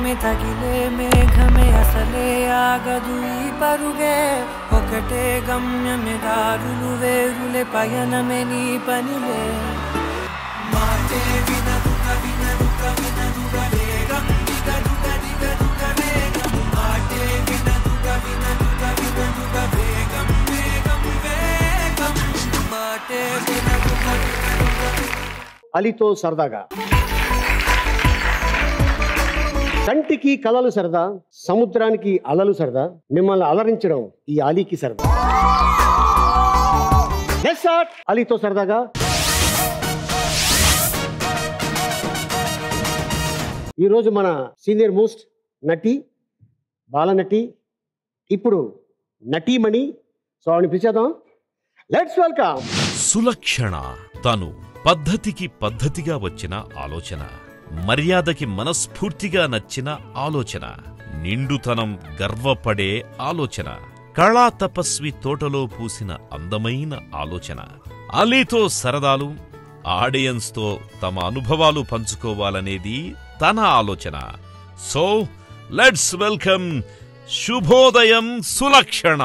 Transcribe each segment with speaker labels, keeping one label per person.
Speaker 1: ప్రేమే తగిలే మేఘమే అసలే ఆగదు ఈ పరుగే ఒకటే గమ్యమే దారులు వేరులే పయనమే నీ పనిలే మాటే వినదుక వినదుక వినదుక వేగం దిగదుక దిగదుక వేగం మాటే వినదుక వినదుక వినదుక వేగం వేగం వేగం మాటే వినదుక వినదుక
Speaker 2: అలీతో సరదాగా కంటికి కలలు సరదా సముద్రానికి అలలు సరదా మిమ్మల్ని అలరించడం ఈ అలీకి సరదా Yes, sir. అలీతో సరదాగా ఈరోజు మన సీనియర్ మోస్ట్ నటి బాలనటి ఇప్పుడు నటీమణి సో ఆవిడని పిలిచేద్దాం లెట్స్ వెల్కమ్
Speaker 3: సులక్షణ తను పద్ధతికి పద్ధతిగా వచ్చిన ఆలోచన మర్యాదకి మనస్ఫూర్తిగా నచ్చిన ఆలోచన నిండుతనం గర్వపడే ఆలోచన కళా తపస్వి తోటలో పూసిన అందమైన ఆలోచన అలీతో సరదాలు ఆడియన్స్తో తమ అనుభవాలు పంచుకోవాలనేది తన ఆలోచన సో లెట్స్ వెల్కమ్ శుభోదయం సులక్షణ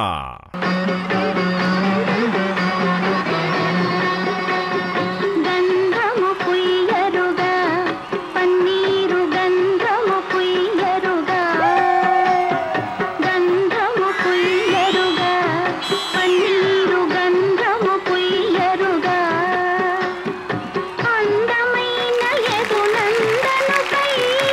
Speaker 4: గంధము పుయ్యరుగా పన్నీరు గంధము పుయ్యరుగా గంధము పుయ్యరుగా పన్నీరు గంధము పుయ్యరుగా అందమైన యదునందనుపై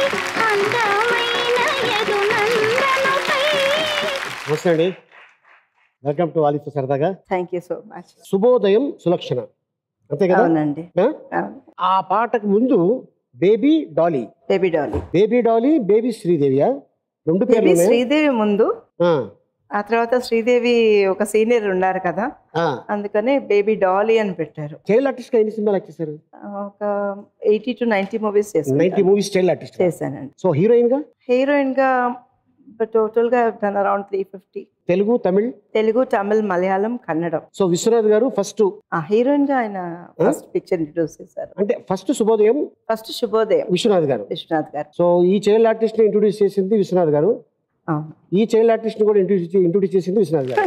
Speaker 4: అందమైన యదునందనుపై
Speaker 2: నమస్తే అండి వెల్కమ్ టు అలీతో సరదాగా
Speaker 5: థ్యాంక్ యూ సో మచ్
Speaker 2: శుభోదయం సులక్షణ అంతే కదా
Speaker 5: అవునండి
Speaker 2: ఆ?
Speaker 5: అవును
Speaker 2: ఆ పాటకు ముందు Baby Dolly
Speaker 5: Baby Dolly
Speaker 2: Baby Dolly Baby శ్రీదేవియా రెండు
Speaker 5: బేబీ
Speaker 2: పేర్లు
Speaker 5: శ్రీదేవి ముందు
Speaker 2: ఆ,
Speaker 5: ఆ తర్వాత శ్రీదేవి ఒక సీనియర్ ఉన్నారు కదా
Speaker 2: ఆ.
Speaker 5: అందుకని బేబీ డాలీ అని పెట్టారు
Speaker 2: చైల్డ్ ఆర్టిస్ట్ గా ఎన్ని సినిమాలు యాక్ట్ చేశారు
Speaker 5: ఒక eighty two ninety movies
Speaker 2: ninety
Speaker 5: చేశాను
Speaker 2: మూవీస్ చైల్డ్ ఆర్టిస్ట్
Speaker 5: చేశానండి
Speaker 2: సో హీరోయిన్ గా
Speaker 5: హీరోయిన్ గా టోటల్ గా done around three fifty
Speaker 2: Telugu Tamil
Speaker 5: Telugu Tamil Malayalam Kannada
Speaker 2: so Vishwanath గారు ఫస్ట్
Speaker 5: ఆ హీరోయిన్ గా ఆయన ఫస్ట్ పిక్చర్ ఇంట్రడ్యూస్ చేశారు
Speaker 2: అంటే ఫస్ట్ శుభోదయం
Speaker 5: ఫస్ట్ శుభోదయం
Speaker 2: విశ్వనాథ్ గారు
Speaker 5: విశ్వనాథ్ గారు
Speaker 2: సో ఈ చైల్డ్ ఆర్టిస్ట్ ని ఇంట్రొడ్యూస్ చేసింది విశ్వనాథ్ గారు
Speaker 5: అవును
Speaker 2: ఈ చైల్డ్ ఆర్టిస్ట్ ని కూడా ఇంట్రొడ్యూస్ ఇంట్రొడ్యూస్ చేసింది విశ్వనాథ్ గారు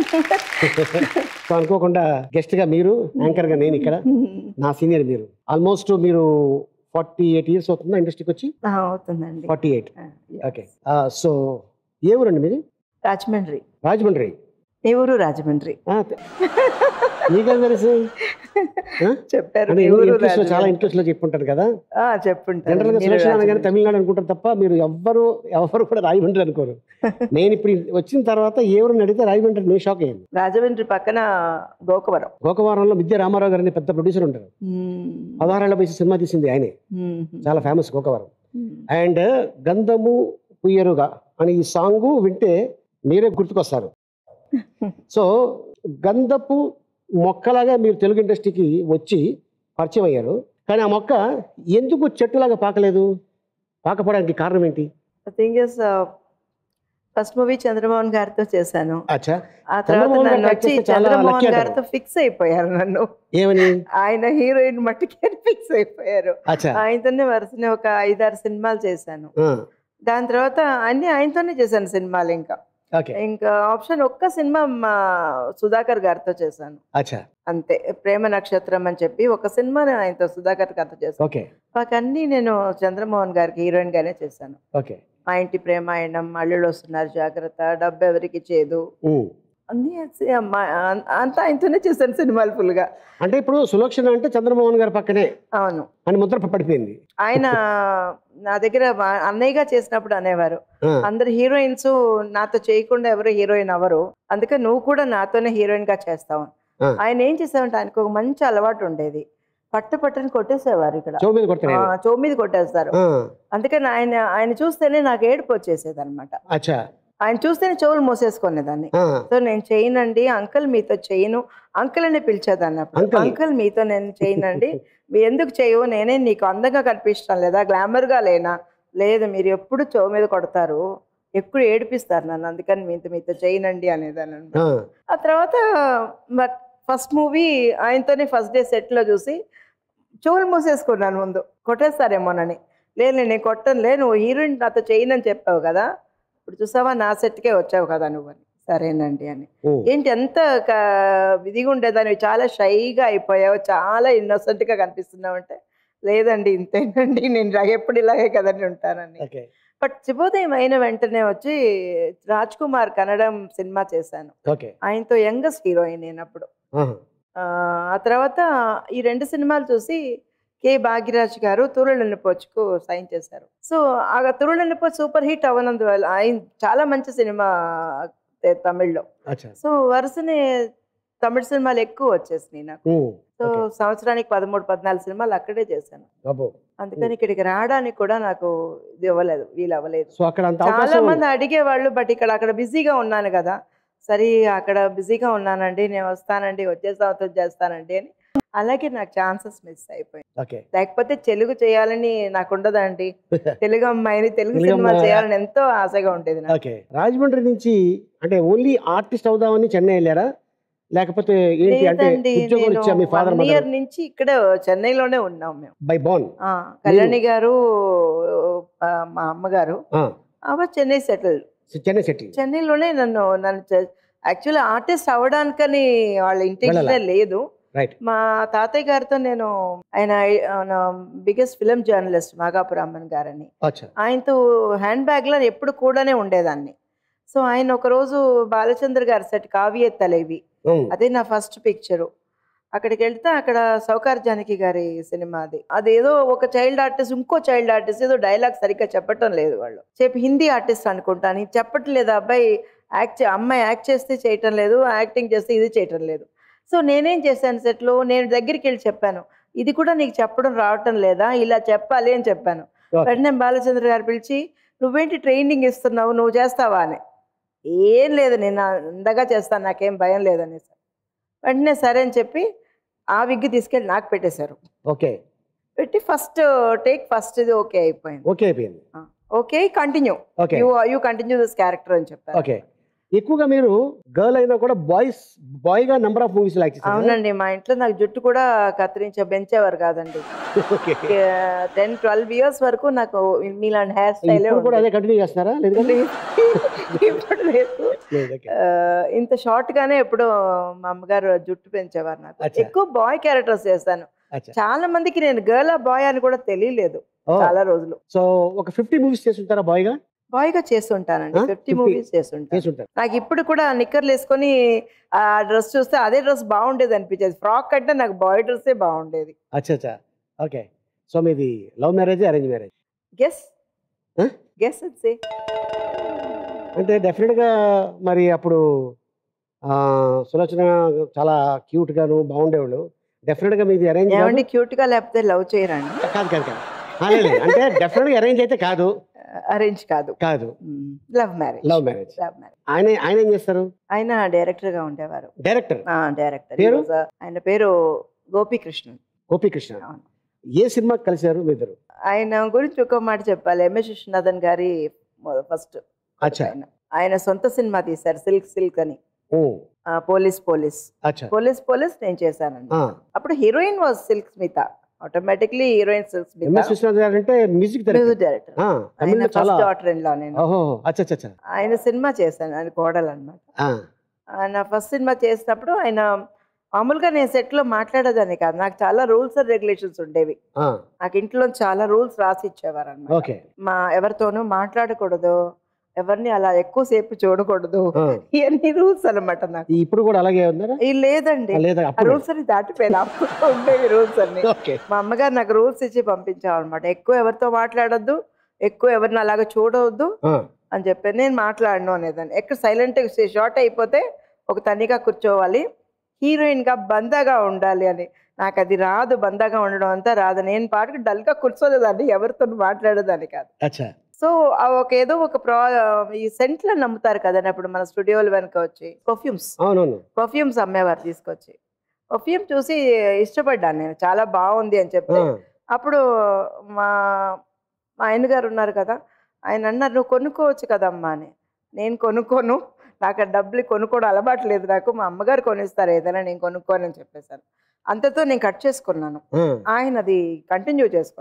Speaker 2: సో అనుకోకుండా గెస్ట్ గా మీరు యాంకర్ గా నేను ఇక్కడ నా సీనియర్ మీరు ఆల్మోస్ట్ మీరు ఫార్టీ ఎయిట్ ఇయర్స్ అవుతుందా ఇండస్ట్రీకి వచ్చి
Speaker 5: ఆ, అవుతుందండి
Speaker 2: ఫార్టీ ఎయిట్
Speaker 5: ఆ, yes.
Speaker 2: ఓకే సో ఏ ఊరండి మీది
Speaker 5: రాజమండ్రి
Speaker 2: రాజమండ్రి
Speaker 5: మీ ఊరు రాజమండ్రి
Speaker 2: ఆ, తె- మీకేం తెలుసు ఆ?
Speaker 5: చెప్పారు
Speaker 2: అంటే
Speaker 5: మీ ఊరు
Speaker 2: ఇంట్రెస్ట్ లో చాలా
Speaker 5: రాజమండ్రి.
Speaker 2: ఇంట్రెస్ట్ లో చెప్పుంటారు కదా
Speaker 5: ఆ, చెప్పుంటారు
Speaker 2: జనరల్ గా
Speaker 5: మీరు
Speaker 2: సులక్షణ అనగానే
Speaker 5: రాజమండ్రి.
Speaker 2: తమిళనాడు అనుకుంటారు తప్ప మీరు ఎవ్వరు ఎవరు కూడా రాజమండ్రి అనుకోరు నేను ఇప్పుడు వచ్చిన తర్వాత ఏ ఊరిని అడిగితే రాజమండ్రి నేను షాక్ అయ్యింది
Speaker 5: రాజమండ్రి పక్కన గోకవరం
Speaker 2: గోకవరంలో విద్య రామారావు గారిని పెద్ద ప్రొడ్యూసర్ ఉంటారు
Speaker 5: మ్మ్.
Speaker 2: పదహారేళ్ల వయసు సినిమా తీసింది ఆయనే
Speaker 5: మ్మ్.
Speaker 2: చాలా ఫేమస్ గోకవరం
Speaker 5: మ్మ్.
Speaker 2: అండ్ గంధము పుయ్యరుగా అని ఈ సాంగ్ వింటే మీరే గుర్తుకొస్తారు సో గంధపు మొక్కలాగా మీరు తెలుగు ఇండస్ట్రీకి వచ్చి పరిచయం అయ్యారు కానీ ఆ మొక్క ఎందుకు చెట్టులాగా పాకలేదు పాకపోవడానికి కారణం ఏంటి
Speaker 5: thing is first movie Chandramohan గారితో చేశాను
Speaker 2: అచ్చా
Speaker 5: ఆ తర్వాత
Speaker 2: చంద్రమోహన్
Speaker 5: నన్ను
Speaker 2: గారు
Speaker 5: వచ్చి
Speaker 2: యాక్ట్ చేస్తే చాలా
Speaker 5: చంద్రమోహన్
Speaker 2: lucky అంటారు.
Speaker 5: గారితో ఫిక్స్ అయిపోయారు నన్ను
Speaker 2: ఏమని
Speaker 5: ఆయన హీరోయిన్ మట్టుకే ఫిక్స్ అయిపోయారు
Speaker 2: అచ్చా
Speaker 5: ఆయనతోనే వరుసనే ఒక ఐదారు సినిమాలు చేశాను
Speaker 2: ఆ,
Speaker 5: దాని తర్వాత అన్ని ఆయనతోనే చేశాను సినిమాలు ఇంకా
Speaker 2: ఓకే
Speaker 5: ఇంకా ఆప్షన్ ఒక్క సినిమా మా సుధాకర్ గారితో చేశాను
Speaker 2: అచ్చా
Speaker 5: అంతే ప్రేమ నక్షత్రం అని చెప్పి ఒక సినిమా ఆయనతో సుధాకర్ గారితో చేశాను
Speaker 2: ఓకే
Speaker 5: మాకన్నీ నేను చంద్రమోహన్ గారికి హీరోయిన్ గానే చేశాను
Speaker 2: ఓకే
Speaker 5: మా ఇంటి ప్రేమాయణం అల్లుడు వస్తున్నారు జాగ్రత్త డబ్బు ఎవరికి చేదు
Speaker 2: ఉమ్.
Speaker 5: అన్నీ అస- మా- అం- అంతా ఆయనతోనే చేశాను సినిమాలు ఫుల్ గా
Speaker 2: అంటే ఇప్పుడు సులక్షణ అంటే చంద్రమోహన్ గారి పక్కనే
Speaker 5: అవును
Speaker 2: అని ముద్ర పడిపోయింది
Speaker 5: ఆయన నా దగ్గర మా- అన్నయ్యగా చేసినప్పుడు అనేవారు
Speaker 2: ఆ,
Speaker 5: అందరు హీరోయిన్స్ నాతో చేయకుండా ఎవరు హీరోయిన్ అవ్వరు అందుకే నువ్వు కూడా నాతోనే హీరోయిన్ గా చేస్తావు
Speaker 2: ఆ.
Speaker 5: ఆయన ఏం చేసావంటే ఆయనకు ఒక మంచి అలవాటు ఉండేది పట్టు పట్టుని కొట్టేసేవారు ఇక్కడ
Speaker 2: చెవు మీద కొడతారు ఆయన.
Speaker 5: ఆ, చెవు మీద కొట్టేస్తారు
Speaker 2: ఆ,
Speaker 5: అందుకని ఆయన ఆయన చూస్తేనే నాకు ఏడుపు వచ్చేసేది అనమాట
Speaker 2: అచ్చా
Speaker 5: ఆయన చూస్తేనే చెవులు మూసేసుకునేదాన్ని
Speaker 2: ఆ,
Speaker 5: సో నేను చేయనండి అంకుల్ మీతో చేయను అంకుల్ అని పిలిచేదాన్ని అప్పుడు
Speaker 2: Uncle.
Speaker 5: అంకుల్ మీతో నేను చేయనండి మీరు ఎందుకు చేయవు నేనే నీకు అందంగా కనిపిస్తాను లేదా గ్లామర్ గా లేనా లేదు మీరు ఎప్పుడు చెవు మీద కొడతారు ఎక్కువ ఏడిపిస్తారు నన్ను అందుకని మీతో మీతో చేయనండి అనేదాన్ని అన్నమాట.
Speaker 2: ఆ,
Speaker 5: ఆ తర్వాత బట్ ఫస్ట్ మూవీ ఆయనతోనే ఫస్ట్ డే సెట్లో చూసి చెవులు మూసేసుకున్నాను ముందు కొట్టేస్తారేమోనని లేదు నేను కొట్టనులే నువ్వు హీరోయిన్ నాతో చేయనని చెప్పావు కదా ఇప్పుడు చూసావా నా సెట్కే వచ్చావు కదా నువ్వు అని సరేనండి అని
Speaker 2: ఉమ్.
Speaker 5: ఏంటి ఎంత క- ఇదిగా ఉండేదాన్ని చాలా షైగా అయిపోయావు చాలా ఇన్నోసెంట్గా కనిపిస్తున్నావు అంటే లేదండి ఇంతేనండి నేను రా- ఎప్పుడు ఇలాగే కదండి ఉంటానని
Speaker 2: ఓకే
Speaker 5: బట్ శుభోదయం అయిన వెంటనే వచ్చి రాజ్ కుమార్ కన్నడం సినిమా చేశాను
Speaker 2: ఓకే
Speaker 5: ఆయనతో యంగెస్ట్ హీరోయిన్ నేను అప్పుడు
Speaker 2: ఆహా.
Speaker 5: ఆ ఆ తర్వాత ఈ రెండు సినిమాలు చూసి కే భాగ్యరాజ్ గారు తురుళ్ళని పోచుకు సైన్ చేశారు సో ఆ తురుళ్ళని పోచు సూపర్ హిట్ అవనందువల్ల ఆయన చాలా మంచి సినిమా తె- తమిళ్లో
Speaker 2: అచ్చా
Speaker 5: సో వరుసనే తమిళ సినిమాలు ఎక్కువ వచ్చేసినాయి నాకు
Speaker 2: ఉమ్.
Speaker 5: So
Speaker 2: okay.
Speaker 5: సంవత్సరానికి పదమూడు పద్నాలుగు సినిమాలు అక్కడే చేశాను
Speaker 2: అబ్బో
Speaker 5: అందుకని ఇక్కడికి రావడానికి కూడా నాకు ఇది ఇవ్వలేదు వీలు అవ్వలేదు
Speaker 2: సో అక్కడ అంత
Speaker 5: చాలా
Speaker 2: అవకాశం
Speaker 5: మంది అడిగేవాళ్ళు బట్ ఇక్కడ అక్కడ బిజీగా ఉన్నాను కదా సరే అక్కడ బిజీగా ఉన్నానండి నేను వస్తానండి వచ్చే సంవత్సరం చేస్తానండి అని అలాగే నాకు ఛాన్సెస్ మిస్ అయిపోయింది
Speaker 2: ఓకే
Speaker 5: లేకపోతే తెలుగు చేయాలని నాకు ఉండదండి తెలుగు అమ్మాయిని తెలుగు
Speaker 2: తెలుగు
Speaker 5: సినిమా
Speaker 2: అమ్మాయి.
Speaker 5: చేయాలని ఎంతో ఆశగా ఉండేది నాకు
Speaker 2: ఓకే రాజమండ్రి నుంచి అంటే ఓన్లీ ఆర్టిస్ట్ అవుదామని చెన్నై వెళ్ళారా లేకపోతే ఏంటి అంటే
Speaker 5: లేదండి
Speaker 2: ఉద్యోగం
Speaker 5: నేను
Speaker 2: ఇచ్చా మీ ఫాదర్
Speaker 5: వన్ ఇయర్
Speaker 2: మదర్
Speaker 5: నుంచి ఇక్కడ చెన్నైలోనే ఉన్నాం మేము
Speaker 2: బై బోన్
Speaker 5: ఆ, కళ్యాణి గారు ఆ, మా అమ్మగారు
Speaker 2: ఆ,
Speaker 5: అవ చెన్నై సెటిల్
Speaker 2: చెన్నై సిటీ
Speaker 5: చెన్నైలోనే నన్ను నన్ను యాక్చువల్లీ ఆర్టిస్ట్ అవ్వడానికని వాళ్ళ ఇంటెన్షనే
Speaker 2: వెళ్ళాలా?
Speaker 5: లేదు
Speaker 2: రైట్
Speaker 5: మా తాతయ్య గారితో నేను ఆయన బిగ్గెస్ట్ ఫిలిం జర్నలిస్ట్ మాగాపురామన్ గారని
Speaker 2: అచ్చా
Speaker 5: ఆయనతో హ్యాండ్ బ్యాగ్లో ఎప్పుడు కూడానే ఉండేదాన్ని సో ఆయన ఒకరోజు బాలచంద్ర గారి సెట్ కావ్య తలేవి
Speaker 2: ఉమ్,
Speaker 5: అదే నా ఫస్ట్ పిక్చరు అక్కడికి వెళ్తే అక్కడ సౌకార్ జానకి గారి సినిమా అది అదేదో ఒక చైల్డ్ ఆర్టిస్ట్ ఇంకో చైల్డ్ ఆర్టిస్ట్ ఏదో డైలాగ్ సరిగ్గా చెప్పటం లేదు వాళ్ళు చెప్పి హిందీ ఆర్టిస్ట్ అనుకుంటాను ఇది చెప్పట్లేదు అబ్బాయి యాక్ట్ చే- అమ్మాయి యాక్ట్ చేస్తే చేయటం లేదు యాక్టింగ్ చేస్తే ఇది చేయటం లేదు సో నేనేం చేశాను సెట్లో నేను దగ్గరికి వెళ్ళి చెప్పాను ఇది కూడా నీకు చెప్పడం రావటం లేదా ఇలా చెప్పాలి అని చెప్పాను
Speaker 2: Okay.
Speaker 5: వెంటనే బాలచంద్ర గారు పిలిచి నువ్వేంటి ట్రైనింగ్ ఇస్తున్నావు నువ్వు చేస్తావా అని ఏం లేదు నేను అందగా చేస్తాను నాకేం భయం లేదని వెంటనే సరే అని చెప్పి ఆ విగ్గు తీసుకెళ్ళి నాకు పెట్టేశారు
Speaker 2: ఓకే
Speaker 5: పెట్టి ఫస్ట్ టేక్ ఫస్ట్ ఇది ఓకే అయిపోయింది
Speaker 2: ఓకే అయిపోయింది
Speaker 5: okay continue
Speaker 2: okay
Speaker 5: you you continue this character అని చెప్పారు
Speaker 2: ఓకే ఎక్కువగా మీరు గర్ల్ అయినా కూడా బాయ్స్ బాయ్ గా నెంబర్ ఆఫ్ మూవీస్ లైక్ చేశారు
Speaker 5: అవునండి మా ఇంట్లో నాకు జుట్టు కూడా కత్తిరించే పెంచేవారు కాదండి
Speaker 2: ఓకే
Speaker 5: టెన్ ట్వెల్వ్ ఇయర్స్ వరకు నాకు మీలాంటి హెయిర్ స్టైల్
Speaker 2: ఇప్పుడు కూడా అదే కంటిన్యూ చేస్తున్నారా లేదు కదా?
Speaker 5: ఇప్పుడు లేదు
Speaker 2: లేదు ఓకే
Speaker 5: ఆ, ఇంత షార్ట్ గానే ఎప్పుడు మా అమ్మగారు జుట్టు పెంచేవారు నాకు
Speaker 2: అచ్చా.
Speaker 5: ఎక్కువ బాయ్ క్యారెక్టర్స్ చేస్తాను
Speaker 2: అచ్చా
Speaker 5: చాలా మందికి నేను గర్ల్ ఆ బాయ్ అని కూడా తెలియలేదు
Speaker 2: ఓ,
Speaker 5: చాలా రోజులు
Speaker 2: సో ఒక ఫిఫ్టీ మూవీస్ చేస్తుంటారా బాయ్ గా
Speaker 5: బాయ్ గా చేస్తుంటానండి
Speaker 2: ఆ?
Speaker 5: ఫిఫ్టీ
Speaker 2: 50?
Speaker 5: మూవీస్ చేస్తుంటాను
Speaker 2: చేస్తుంటారు
Speaker 5: నాకు ఇప్పుడు కూడా నిక్కర్లు వేసుకొని ఆ డ్రెస్ చూస్తే అదే డ్రెస్ బాగుండేది అనిపించేది ఫ్రాక్ అంటే నాకు బాయ్ డ్రెస్సే బాగుండేది
Speaker 2: అచ్చా అచ్చా ఓకే సో మీది love marriage arrange marriage
Speaker 5: guess
Speaker 2: ఆ?
Speaker 5: గెస్ సే
Speaker 2: అంటే డెఫినెట్గా మరి అప్పుడు ఆ, సులోచన చాలా క్యూట్ గాను బాగుండేవాళ్ళు డెఫినెట్గా మీది అరేంజ్
Speaker 5: ఏమండి క్యూట్ గా లేకపోతే లవ్ చేయరండి
Speaker 2: కాదు కాదు కాదు ఆ, లేదు, లేదు. అంటే డెఫినెట్గా అరేంజ్ అయితే కాదు
Speaker 5: అరేంజ్ కాదు
Speaker 2: కాదు
Speaker 5: love marriage
Speaker 2: love marriage
Speaker 5: love marriage
Speaker 2: ఆయన ఆయన ఏం చేస్తారు
Speaker 5: ఆయన డైరెక్టర్ గా ఉండేవారు
Speaker 2: డైరెక్టర్
Speaker 5: డైరెక్టర్
Speaker 2: పేరు?
Speaker 5: ఆయన పేరు గోపీకృష్ణన్
Speaker 2: గోపీకృష్ణ
Speaker 5: అవును.
Speaker 2: ఏ సినిమాకి కలిశారు మీ ఇద్దరు
Speaker 5: ఆయన గురించి ఒక మాట చెప్పాలి ఎంఎస్ విశ్వనాథన్ గారి ఫస్ట్
Speaker 2: అచ్చా
Speaker 5: ఆయన ఆయన సొంత సినిమా తీశారు సిల్క్ సిల్క్ అని
Speaker 2: ఓ,
Speaker 5: ఆ, పోలీస్ పోలీస్
Speaker 2: అచ్చా
Speaker 5: పోలీస్ పోలీస్ నేను చేశానండి
Speaker 2: ఆ,
Speaker 5: అప్పుడు heroine was Silk Smitha automatically heroine Silk Smitha
Speaker 2: M S Vishwanath garu అంటే మ్యూజిక్
Speaker 5: మ్యూజిక్
Speaker 2: డైరెక్టర్
Speaker 5: డైరెక్టర్
Speaker 2: ఆ,
Speaker 5: ఆయన
Speaker 2: తమిళ్లో చాలా
Speaker 5: ఫస్ట్ డాటర్ ఇన్ లా నేను
Speaker 2: ఓహో అచ్చా అచ్చా అచ్చా
Speaker 5: ఆయన సినిమా చేశాను ఆయన కోడలు అనమాట
Speaker 2: ఆ,
Speaker 5: ఆయన ఫస్ట్ సినిమా చేసినప్పుడు ఆయన మామూలుగా నేను సెట్లో మాట్లాడేదాన్ని కాదు నాకు చాలా రూల్స్ అండ్ రెగ్యులేషన్స్ ఉండేవి
Speaker 2: ఆ,
Speaker 5: నాకు ఇంట్లో చాలా రూల్స్ రాసి ఇచ్చేవారు అనమాట
Speaker 2: ఓకే
Speaker 5: మా ఎవరితోనూ మాట్లాడకూడదు ఎవరిని అలా ఎక్కువసేపు చూడకూడదు
Speaker 2: ఆ,
Speaker 5: ఇవన్నీ రూల్స్ అనమాట నాకు
Speaker 2: ఈ ఇప్పుడు కూడా అలాగే ఉందరా
Speaker 5: ఇవి లేదండి
Speaker 2: ఆ, లేదా
Speaker 5: ఆ
Speaker 2: అప్పుడు
Speaker 5: రూల్స్ అన్ని దాటిపోయినా అప్పుడు ఉండేవి రూల్స్ అన్ని
Speaker 2: ఓకే
Speaker 5: మా అమ్మగారు నాకు రూల్స్ ఇచ్చి పంపించామన్నమాట ఎక్కువ ఎవరితో మాట్లాడొద్దు ఎక్కువ ఎవరిని అలాగ చూడవద్దు
Speaker 2: ఆ,
Speaker 5: అని చెప్పి నేను మాట్లాడను అనేదాన్ని ఎక్కడ సైలెంట్ షార్ట్ అయిపోతే ఒక తనిగా కూర్చోవాలి హీరోయిన్గా బందాగా ఉండాలి అని నాకు అది రాదు బందాగా ఉండడం అంతా రాదు నేను పాటకు డల్గా కూర్చోలేదాన్ని ఎవరితో మాట్లాడేదాన్ని కాదు
Speaker 2: అచ్చా
Speaker 5: సో ఆ ఒక ఏదో ఒక ప్రా ఈ సెంట్లు నమ్ముతారు కదండి అప్పుడు మన స్టూడియోల వెనక వచ్చి పర్ఫ్యూమ్స్
Speaker 2: అవునవును
Speaker 5: పర్ఫ్యూమ్స్ అమ్మేవారు తీసుకొచ్చి పర్ఫ్యూమ్ చూసి ఇష్టపడ్డాను నేను చాలా బాగుంది అని చెప్పి
Speaker 2: ఆ,
Speaker 5: అప్పుడు మా మా ఆయన గారు ఉన్నారు కదా ఆయన అన్నారు నువ్వు కొనుక్కోవచ్చు కదమ్మా అని నేను కొనుక్కోను నాకు ఆ డబ్బులు కొనుక్కోవడం అలవాటు లేదు నాకు మా అమ్మగారు కొనిస్తారు ఏదైనా నేను కొనుక్కోనని చెప్పేశాను అంతతో నేను కట్ చేసుకున్నాను
Speaker 2: ఆ,
Speaker 5: ఆయన అది కంటిన్యూ చేసుకున్నారు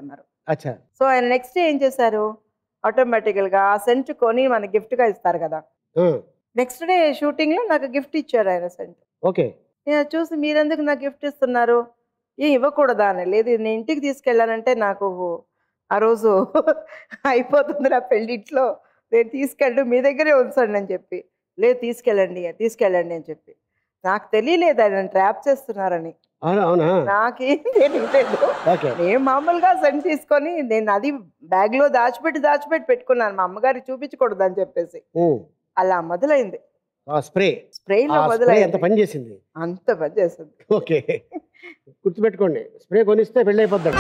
Speaker 2: అచ్చా
Speaker 5: సో ఆయన నెక్స్ట్ డే ఏం చేశారు ఆటోమేటికల్గా ఆ సెంట్ కొని మన గిఫ్ట్గా ఇస్తారు కదా
Speaker 2: ఆ,
Speaker 5: నెక్స్ట్ డే షూటింగ్లో నాకు గిఫ్ట్ ఇచ్చారు ఆయన సెంట్
Speaker 2: ఓకే
Speaker 5: నేను అది చూసి మీరెందుకు నాకు గిఫ్ట్ ఇస్తున్నారు ఏ ఇవ్వకూడదా అని లేదు ఇది నేను ఇంటికి తీసుకెళ్ళానంటే నాకు ఆ రోజు అయిపోతుంది నా పెళ్ళిట్లో నేను తీసుకెళ్ళి మీ దగ్గరే ఉంచండి అని చెప్పి లేదు తీసుకెళ్ళండి తీసుకెళ్ళండి అని చెప్పి నాకు తెలియలేదు ఆయన ట్రాప్ చేస్తున్నారని
Speaker 2: అవునా అవునా
Speaker 5: నాకేం తెలియలేదు
Speaker 2: ఓకే
Speaker 5: నేను మామూలుగా సెంట్ తీసుకొని నేను అది బ్యాగ్ లో దాచిపెట్టి దాచిపెట్టి పెట్టుకున్నాను మా అమ్మగారికి చూపించకూడదు అని చెప్పేసి
Speaker 2: ఉమ్.
Speaker 5: అలా మొదలైంది
Speaker 2: ఆ స్ప్రే
Speaker 5: స్ప్రేలో
Speaker 2: ఆ స్ప్రే ఎంత
Speaker 5: మొదలైంది
Speaker 2: పని చేసింది
Speaker 5: అంత పని చేస్తుంది
Speaker 2: ఓకే గుర్తుపెట్టుకోండి స్ప్రే కొనిస్తే పెళ్ళి అయిపోద్దండి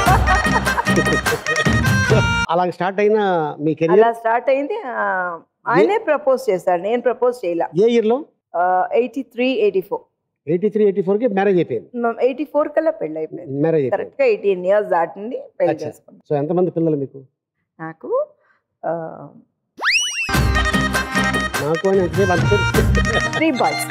Speaker 2: అలా స్టార్ట్ అయిన మీ కెరియర్
Speaker 5: అలా స్టార్ట్ అయింది ఆ, ఆయనే ప్రపోజ్ చేశాడు నేను ప్రపోజ్ చేయలే
Speaker 2: ఏ ఇయర్లో
Speaker 5: eighty three eighty four
Speaker 2: eighty three eighty ఫోర్కి మ్యారేజ్ అయిపోయింది
Speaker 5: ఎయిటీ ఫోర్ కల్లా పెళ్ళి అయిపోయింది
Speaker 2: మ్యారేజ్ అయిపోయింది
Speaker 5: కరెక్ట్ గా ఎయిటీన్ ఇయర్స్ దాటింది పెళ్లి
Speaker 2: అచ్చా.
Speaker 5: చేసుకున్నాం
Speaker 2: సో ఎంతమంది పిల్లలు మీకు
Speaker 5: నాకు
Speaker 2: నాకు అని ఎంతసేపు అంతే.
Speaker 5: త్రీ బాయ్స్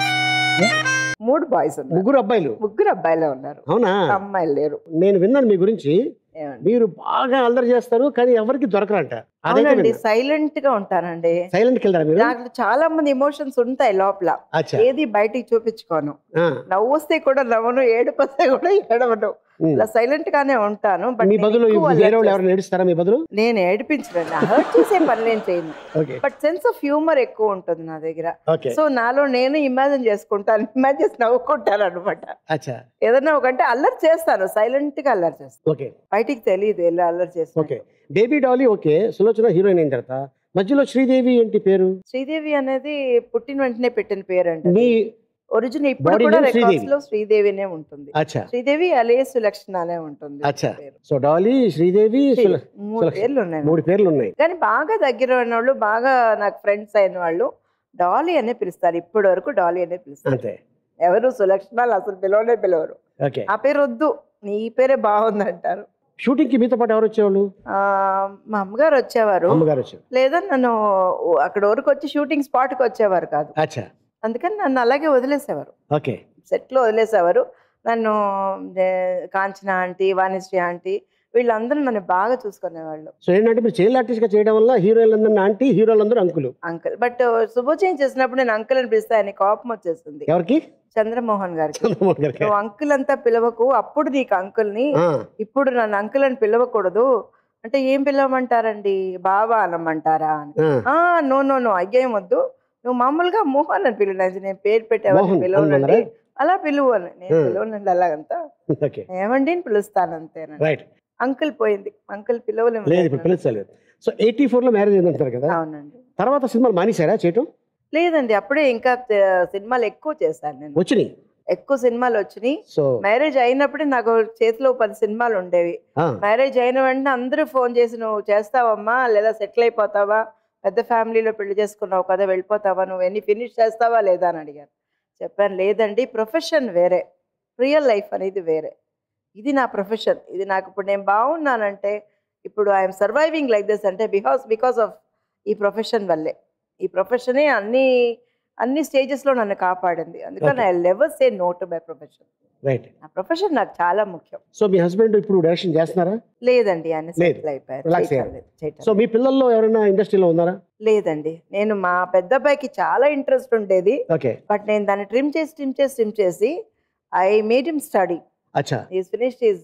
Speaker 5: మూడు బాయ్స్ ఉన్నారు
Speaker 2: ముగ్గురు అబ్బాయిలు
Speaker 5: ముగ్గురు అబ్బాయిలే ఉన్నారు
Speaker 2: అవునా
Speaker 5: అమ్మాయిలు లేరు
Speaker 2: నేను విన్నాను మీ గురించి
Speaker 5: ఏమండి?
Speaker 2: మీరు బాగా అల్లరి చేస్తారు కానీ ఎవరికి దొరకరంట
Speaker 5: అవునండి సైలెంట్ గా ఉంటానండి
Speaker 2: సైలెంట్కి వెళ్తారా మీరు
Speaker 5: నాకు చాలా మంది ఎమోషన్స్ ఉంటాయి లోపల
Speaker 2: అచ్చా
Speaker 5: ఏది బయటికి చూపించుకోను
Speaker 2: ఆ,
Speaker 5: నవ్వు వస్తే కూడా నవ్వను ఏడుపు వస్తే కూడా ఏడవను
Speaker 2: ఉమ్.
Speaker 5: ఇలా సైలెంట్ గానే ఉంటాను బట్
Speaker 2: మీ
Speaker 5: నేను
Speaker 2: బదులు
Speaker 5: ఎక్కువ
Speaker 2: వేరే
Speaker 5: అల్లరి
Speaker 2: వాళ్ళు
Speaker 5: చేస్తాను.
Speaker 2: ఎవరైనా ఏడుస్తారా మీ బదులు
Speaker 5: నేను ఏడిపించడండి హర్ట్ చేసే పని నేను చేయను
Speaker 2: okay
Speaker 5: but sense of humour ఎక్కువ ఉంటుంది నా దగ్గర
Speaker 2: ఓకే
Speaker 5: సో నాలో నేను ఇమాజిన్ చేసుకుంటాను ఇమాజిన్ చేసి నవ్వుకుంటాను అనమాట
Speaker 2: అచ్చా
Speaker 5: ఏదైనా ఒకటి అల్లరి చేస్తాను సైలెంట్ గా అల్లరి చేస్తాను
Speaker 2: ఓకే
Speaker 5: బయటికి తెలియదు ఎలా అల్లరి చేస్తాను
Speaker 2: okay Baby Dolly okay Sulochana heroine అయిన తర్వాత మధ్యలో శ్రీదేవి ఏంటి పేరు
Speaker 5: శ్రీదేవి అనేది పుట్టిన వెంటనే పెట్టిన పేరు అండి
Speaker 2: మీ
Speaker 5: ఒరిజినల్ ఇప్పుడు
Speaker 2: Body
Speaker 5: కూడా
Speaker 2: name
Speaker 5: రికార్డ్స్
Speaker 2: శ్రీదేవి.
Speaker 5: లో శ్రీదేవినే ఉంటుంది
Speaker 2: అచ్చా
Speaker 5: శ్రీదేవి అలే సులక్షణ అనే ఉంటుంది
Speaker 2: అచ్చా
Speaker 5: పేరు.
Speaker 2: సో డాలీ శ్రీదేవి సుల-
Speaker 5: మూడు
Speaker 2: సులక్షణ.
Speaker 5: పేర్లు ఉన్నాయి
Speaker 2: మూడు పేర్లు ఉన్నాయి
Speaker 5: కానీ బాగా దగ్గర ఉన్న వాళ్ళు బాగా నాకు ఫ్రెండ్స్ అయిన వాళ్ళు డాలీ అనే పిలుస్తారు ఇప్పటి వరకు డాలీ అనే పిలుస్తారు
Speaker 2: అంతే
Speaker 5: ఎవరు సులక్షణాలు అసలు పిలవనే పిలవరు
Speaker 2: ఓకే
Speaker 5: ఆ పేరు వద్దు నీ పేరే బాగుంది అంటారు
Speaker 2: షూటింగ్ కి మీతో పాటు ఎవరు వచ్చేవాళ్ళు
Speaker 5: ఆ, మా అమ్మగారు వచ్చేవారు
Speaker 2: అమ్మగారు వచ్చారు
Speaker 5: లేదా నన్ను అక్కడ వరకు వచ్చి షూటింగ్ స్పాట్కి వచ్చేవారు కాదు
Speaker 2: అచ్చా
Speaker 5: అందుకని నన్ను అలాగే వదిలేసేవారు
Speaker 2: ఓకే
Speaker 5: సెట్లో వదిలేసేవారు నన్ను ఏ, కాంచన ఆంటీ వాణిశ్రీ ఆంటీ వీళ్ళందరూ నన్ను బాగా చూసుకునేవాళ్ళు
Speaker 2: సో ఏంటంటే మీరు చైల్డ్ ఆర్టిస్ట్ గా చేయడం వల్ల హీరోయిన్లందరూ ఆంటీ హీరోలందరూ అంకులు
Speaker 5: అంకుల్ బట్ శుభోచయం చేసినప్పుడు నేను అంకుల్ అని పిలిస్తే ఆయన కోపం వచ్చేస్తుంది
Speaker 2: ఎవరికి
Speaker 5: చంద్రమోహన్ గారికి
Speaker 2: చంద్రమోహన్ గారికి
Speaker 5: నువ్వు అంకుల్ అంతా పిలవకు అప్పుడు నీకు అంకుల్ని
Speaker 2: ఆ,
Speaker 5: ఇప్పుడు నన్ను అంకుల్ అని పిలవకూడదు అంటే ఏం పిలవమంటారండి బావా అనమంటారా అని
Speaker 2: ఆ,
Speaker 5: ఆ నో నో నో అయ్యేం వద్దు నువ్వు మామూలుగా మోహన్ అని పిలువు నాకు నేను పేరు పెట్టేవాడిని
Speaker 2: మోహన్
Speaker 5: పిలవనండి
Speaker 2: అనమన్నారా?
Speaker 5: అలా పిలువు అని నేను
Speaker 2: Hmm.
Speaker 5: పిలవనండి అలాగంతా
Speaker 2: ఓకే
Speaker 5: ఏమండి అని పిలుస్తాను అంతేనండి
Speaker 2: రైట్
Speaker 5: అంకుల్ పోయింది అంకుల్ పిలవలేము
Speaker 2: లేదు ఇప్పుడు పిలుస్తలేదు సో ఎయిటీ ఫోర్ లో మ్యారేజ్ అయిందంటారు కదా
Speaker 5: అవునండి
Speaker 2: తర్వాత సినిమాలు మానేశారా చేయటం
Speaker 5: లేదండి అప్పుడే ఇంకా తే- సినిమాలు ఎక్కువ చేశాను నేను
Speaker 2: వచ్చినాయి
Speaker 5: ఎక్కువ సినిమాలు వచ్చినాయి
Speaker 2: సో
Speaker 5: మ్యారేజ్ అయినప్పుడే నాకు చేతిలో పది సినిమాలు ఉండేవి
Speaker 2: ఆ,
Speaker 5: మ్యారేజ్ అయిన వెంటనే అందరూ ఫోన్ చేసి నువ్వు చేస్తావమ్మా లేదా సెటిల్ అయిపోతావా పెద్ద ఫ్యామిలీలో పెళ్లి చేసుకున్నావు కదా వెళ్ళిపోతావా నువ్వు ఎన్ని ఫినిష్ చేస్తావా లేదా అని అడిగారు చెప్పాను లేదండి ప్రొఫెషన్ వేరే రియల్ లైఫ్ అనేది వేరే ఇది నా ప్రొఫెషన్ ఇది నాకు ఇప్పుడు నేను బాగున్నానంటే ఇప్పుడు ఐఎమ్ సర్వైవింగ్ లైక్ దిస్ అంటే బికాస్ బికాస్ ఆఫ్ ఈ ప్రొఫెషన్ వల్లే ఈ ప్రొఫెషనే అన్ని అన్ని స్టేజెస్లో నన్ను కాపాడింది అందుకని
Speaker 2: Okay.
Speaker 5: I never say no to my profession
Speaker 2: right
Speaker 5: నా ప్రొఫెషన్ నాకు చాలా ముఖ్యం
Speaker 2: సో మీ హస్బెండ్ ఇప్పుడు డైరెక్షన్ చేస్తున్నారా
Speaker 5: లేదండి ఆయన
Speaker 2: లేదు.
Speaker 5: సెటిల్ అయిపోయారు
Speaker 2: Relax
Speaker 5: చేయటం
Speaker 2: అయ్యారు.
Speaker 5: లేదు, చేయటం
Speaker 2: సో మీ పిల్లల్లో ఎవరైనా ఇండస్ట్రీలో ఉన్నారా
Speaker 5: లేదండి నేను మా పెద్ద అబ్బాయికి చాలా ఇంట్రెస్ట్ ఉండేది
Speaker 2: ఓకే
Speaker 5: బట్ నేను దాన్ని ట్రిమ్ చేసి ట్రిమ్ చేసి ట్రిమ్ చేసి ఐ మేడ్ హిమ్ స్టడీ
Speaker 2: అచ్చా
Speaker 5: he's finished he's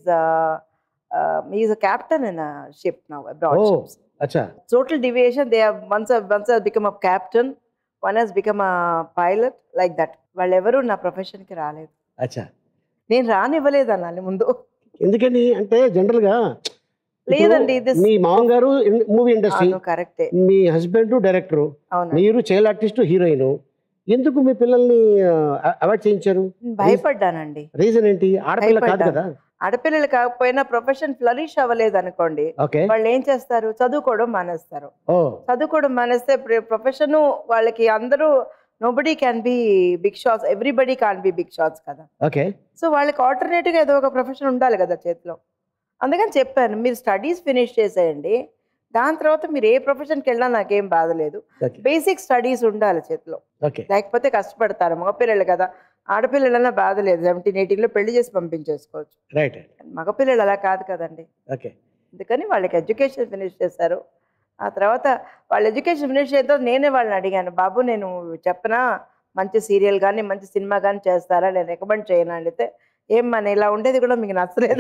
Speaker 5: is a captain in ship now
Speaker 2: ఓ
Speaker 5: అబ్రాడ్ షిప్స్
Speaker 2: అచ్చా
Speaker 5: total deviation they once once become a captain one he's become a pilot like that వాళ్ళెవరూ నా ప్రొఫెషన్కి రాలేదు
Speaker 2: అచ్చా
Speaker 5: నేను రానివ్వలేదు అనాలి ముందు
Speaker 2: ఎందుకని అంటే జనరల్ గా ఇప్పుడు
Speaker 5: లేదండి, this-
Speaker 2: మీ మామగారు మూవీ ఇండస్ట్రీ
Speaker 5: అవును కరెక్టే
Speaker 2: మీ హస్బెండ్ డైరెక్టర్
Speaker 5: అవును
Speaker 2: మీరు చైల్డ్ ఆర్టిస్ట్ హీరోయిన్ ఎందుకు మీ పిల్లల్ని అవాయిడ్ చేయించారు
Speaker 5: భయపడ్డానండి
Speaker 2: రీజన్ ఏంటి ఆడపిల్ల కాదు
Speaker 5: భయపడ్డా.
Speaker 2: కదా
Speaker 5: ఆడపిల్లలు కాకపోయినా ప్రొఫెషన్ ఫ్లరిష్ అవ్వలేదు అనుకోండి
Speaker 2: ఓకే
Speaker 5: వాళ్ళు ఏం చేస్తారు చదువుకోవడం మానేస్తారు
Speaker 2: ఓ
Speaker 5: చదువుకోవడం మానేస్తే ప్రొఫెషన్ వాళ్ళకి అందరూ nobody can be big shots everybody can be big shots కదా
Speaker 2: ఓకే
Speaker 5: సో వాళ్ళకి ఆల్టర్నేటివ్గా ఏదో ఒక ప్రొఫెషన్ ఉండాలి కదా చేతిలో అందుకని చెప్పాను మీరు స్టడీస్ ఫినిష్ చేసేయండి దాని తర్వాత మీరు ఏ ప్రొఫెషన్కి వెళ్ళినా నాకేం బాధ లేదు
Speaker 2: ఓకే
Speaker 5: బేసిక్ స్టడీస్ ఉండాలి చేతిలో
Speaker 2: ఓకే
Speaker 5: లేకపోతే కష్టపడతారు మగపిల్లలు కదా ఆడపిల్లలన్నా బాధ లేదు సెవెంటీన్ ఎయిటీన్లో పెళ్లి చేసి పంపించేసుకోవచ్చు
Speaker 2: రైట్
Speaker 5: మగపిల్లలు అలా కాదు కదండి
Speaker 2: ఓకే
Speaker 5: అందుకని వాళ్ళకి ఎడ్యుకేషన్ ఫినిష్ చేశారు ఆ తర్వాత వాళ్ళ ఎడ్యుకేషన్ ఫినిష్ అయిన తర్వాత నేనే వాళ్ళని అడిగాను బాబు నేను చెప్పనా మంచి సీరియల్ కానీ మంచి సినిమా కానీ చేస్తారా నేను రికమెండ్ చేయను అని అడిగితే ఏం మన ఇలా ఉండేది కూడా మీకు నచ్చలేదు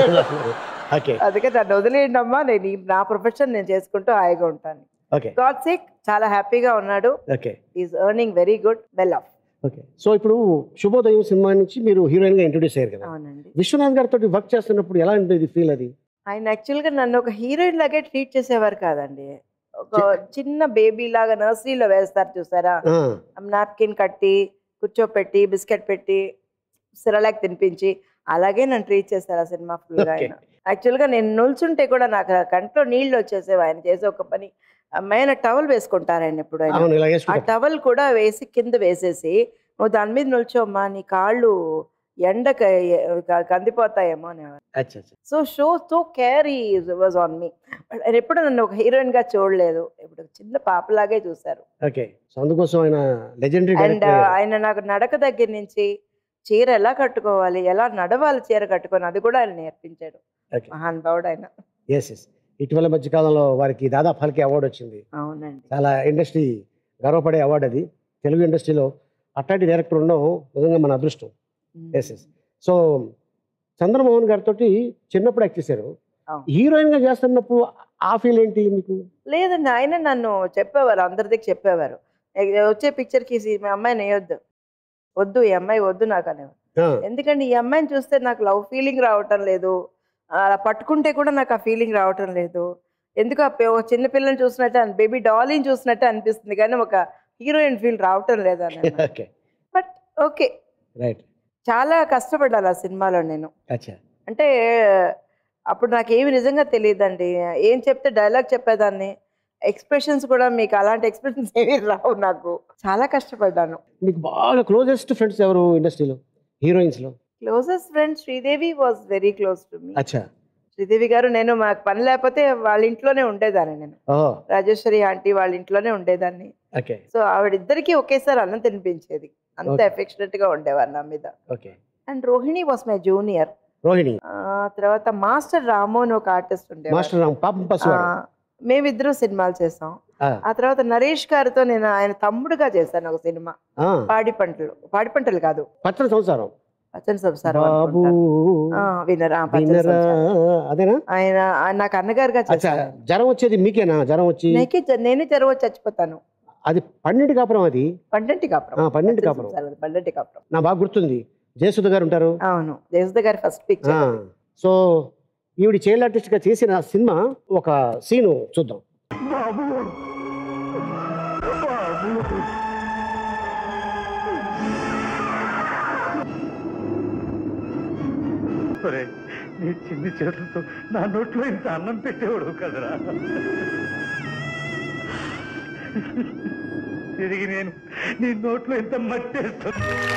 Speaker 2: ఓకే
Speaker 5: అందుకే నన్ను వదిలేయండి అమ్మా నేను ఈ- నా ప్రొఫెషన్ నేను చేసుకుంటూ హాయిగా ఉంటాను
Speaker 2: ఓకే
Speaker 5: గాడ్ సిక్ చాలా హ్యాపీగా ఉన్నాడు
Speaker 2: okay
Speaker 5: he's earning very good well off
Speaker 2: okay so ఇప్పుడు శుభోదయం సినిమా నుంచి మీరు హీరోయిన్ గా ఇంట్రొడ్యూస్ అయ్యారు కదా
Speaker 5: అవునండి
Speaker 2: విశ్వనాథ్ గారితో వర్క్ చేస్తున్నప్పుడు ఎలా ఉండేది ఫీల్ అది
Speaker 5: ఆయన యాక్చువల్గా నన్ను ఒక హీరోయిన్ లాగే ట్రీట్ చేసేవారు కాదండి ఒక చిన్న బేబీ లాగా నర్సరీలో వేస్తారు చూసారా
Speaker 2: ఆ,
Speaker 5: నాప్కిన్ కట్టి కూర్చోపెట్టి బిస్కెట్ పెట్టి సిరలాక్ తినిపించి అలాగే నన్ను ట్రీట్ చేస్తారు ఆ సినిమా ఫుల్గా
Speaker 2: Okay.
Speaker 5: ఆయన యాక్చువల్గా నేను నిల్చుంటే కూడా నాకు ఆ కంట్లో నీళ్ళు వచ్చేసేవి ఆయన చేసే ఒక పని అమ్మాయిన టవల్ వేసుకుంటారు ఆయన ఎప్పుడు ఆయన
Speaker 2: అవును ఇలా
Speaker 5: ఆ
Speaker 2: వేసుకుంటారు
Speaker 5: టవల్ కూడా వేసి కింద వేసేసి నువ్వు దాని మీద నిల్చోమ్మా నీ కాళ్ళు ఎండక కందిపోతాయేమో అనేవారు
Speaker 2: అచ్చా అచ్చా
Speaker 5: so show so care was on me ఎప్పుడు నన్ను ఒక హీరోయిన్ గా చూడలేదు ఇప్పుడు ఒక చిన్న పాపలాగే చూశారు
Speaker 2: ఓకే సో అందుకోసం ఆయన లెజెండరీ
Speaker 5: అండ్ ఆయన నాకు నడక దగ్గర నుంచి చీర ఎలా కట్టుకోవాలి ఎలా నడవాలి చీర కట్టుకొని అది కూడా ఆయన నేర్పించాడు
Speaker 2: Okay.
Speaker 5: మహానుభావుడు ఆయన
Speaker 2: ఎస్ ఎస్ ఇటీవల మధ్య కాలంలో వారికి దాదా ఫల్కే అవార్డు వచ్చింది
Speaker 5: అవునండి
Speaker 2: చాలా ఇండస్ట్రీ గర్వపడే అవార్డు అది తెలుగు ఇండస్ట్రీలో అట్లాంటి డైరెక్టర్ ఉండడం నిజంగా మన అదృష్టం ఎస్ ఎస్ సో చంద్రమోహన్ గారితో చిన్నప్పుడు యాక్ట్ చేశారు
Speaker 5: అవును.
Speaker 2: హీరోయిన్ గా చేస్తున్నప్పుడు ఆ ఫీల్ ఏంటి మీకు
Speaker 5: లేదండి ఆయన నన్ను చెప్పేవారు అందరిదికి చెప్పేవారు "ఏ- వచ్చే పిక్చర్కి మీ అమ్మాయిని వేయొద్దు వద్దు ఈ అమ్మాయి వద్దు నాకు అనేవారు
Speaker 2: ఆ,
Speaker 5: ఎందుకంటే ఈ అమ్మాయిని చూస్తే నాకు లవ్ ఫీలింగ్ రావటం లేదు అలా పట్టుకుంటే కూడా నాకు ఆ ఫీలింగ్ రావటం లేదు ఎందుకు ఆ పి- ఒక చిన్న పిల్లని చూసినట్టే బేబీ డాలీని చూసినట్టే అనిపిస్తుంది కానీ ఒక హీరోయిన్ ఫీల్ రావటం లేదు అని
Speaker 2: ఓకే
Speaker 5: బట్ ఓకే
Speaker 2: రైట్
Speaker 5: చాలా కష్టపడ్డాను ఆ సినిమాలో నేను
Speaker 2: అచ్చా
Speaker 5: అంటే అప్పుడు నాకేమి నిజంగా తెలియదండి ఏం చెప్తే డైలాగ్ చెప్పేదాన్ని ఎక్స్ప్రెషన్స్ కూడా మీకు అలాంటి ఎక్స్ప్రెషన్స్ ఏమీ రావు నాకు చాలా కష్టపడ్డాను
Speaker 2: మీకు బాగా క్లోజెస్ట్ ఫ్రెండ్స్ ఎవరు ఇండస్ట్రీలో హీరోయిన్స్ లో
Speaker 5: closest friend Sridevi was very close to me
Speaker 2: అచ్చా
Speaker 5: శ్రీదేవి గారు నేను మాకు పని లేకపోతే వాళ్ళ ఇంట్లోనే ఉండేదాన్ని నేను
Speaker 2: ఓహో
Speaker 5: రాజేశ్వరి ఆంటీ వాళ్ళ ఇంట్లోనే ఉండేదాన్ని
Speaker 2: ఓకే
Speaker 5: సో ఆవిడిద్దరికి ఒకేసారి అన్నం తినిపించేది అంత
Speaker 2: Okay.
Speaker 5: ఎఫెక్షనెట్ గా ఉండేవారు నా మీద
Speaker 2: okay
Speaker 5: and Rohini was my junior
Speaker 2: Rohini
Speaker 5: తర్వాత మాస్టర్ రాము అని ఒక ఆర్టిస్ట్ ఉండేవారు
Speaker 2: మాస్టర్ రామ్ పాపం పసివాడు
Speaker 5: ఆ, మేమిద్దరం సినిమాలు చేసాం
Speaker 2: ఆ,
Speaker 5: ఆ తర్వాత నరేష్ గారితో నేను ఆయన తమ్ముడుగా చేశాను ఒక సినిమా
Speaker 2: ఆ,
Speaker 5: పాడి పంటలు పాడి పంటలు కాదు
Speaker 2: పచ్చని సంసారం
Speaker 5: పచ్చని సంసారం
Speaker 2: బాబు
Speaker 5: అనుకుంటా. ఆ, వినరా పచ్చని
Speaker 2: వినరా
Speaker 5: సంసారం.
Speaker 2: అదేనా
Speaker 5: ఆయన ఆయన నాకు అన్నగారుగా
Speaker 2: అచ్చా
Speaker 5: చేశాను
Speaker 2: జ్వరం వచ్చేది మీకేనా జ్వరం వచ్చి
Speaker 5: నేనే జ- నేనే జరవ చచ్చిపోతాను
Speaker 2: అది పన్నెండు కాపురం అది
Speaker 5: పండంటి కాపురం
Speaker 2: ఆ, పన్నెంటి
Speaker 5: పచ్చని
Speaker 2: కాపురం.
Speaker 5: సంసారం, పండంటి కాపురం
Speaker 2: నా బాగా గుర్తుంది జయసుధ గారు ఉంటారు
Speaker 5: అవును దేశద గారి ఫస్ట్ పిక్చర్
Speaker 2: ఆ, సో ఈవిడ చైల్డ్ ఆర్టిస్ట్ గా చేసిన సినిమా ఒక సీను చూద్దాం
Speaker 6: ఒరేయ్, నీ చిన్ని చేతులతో నా నోట్లో ఇంత అన్నం పెట్టేవాడు కదరా తిరిగి నేను నీ నోట్లో ఇంత మట్టేస్తా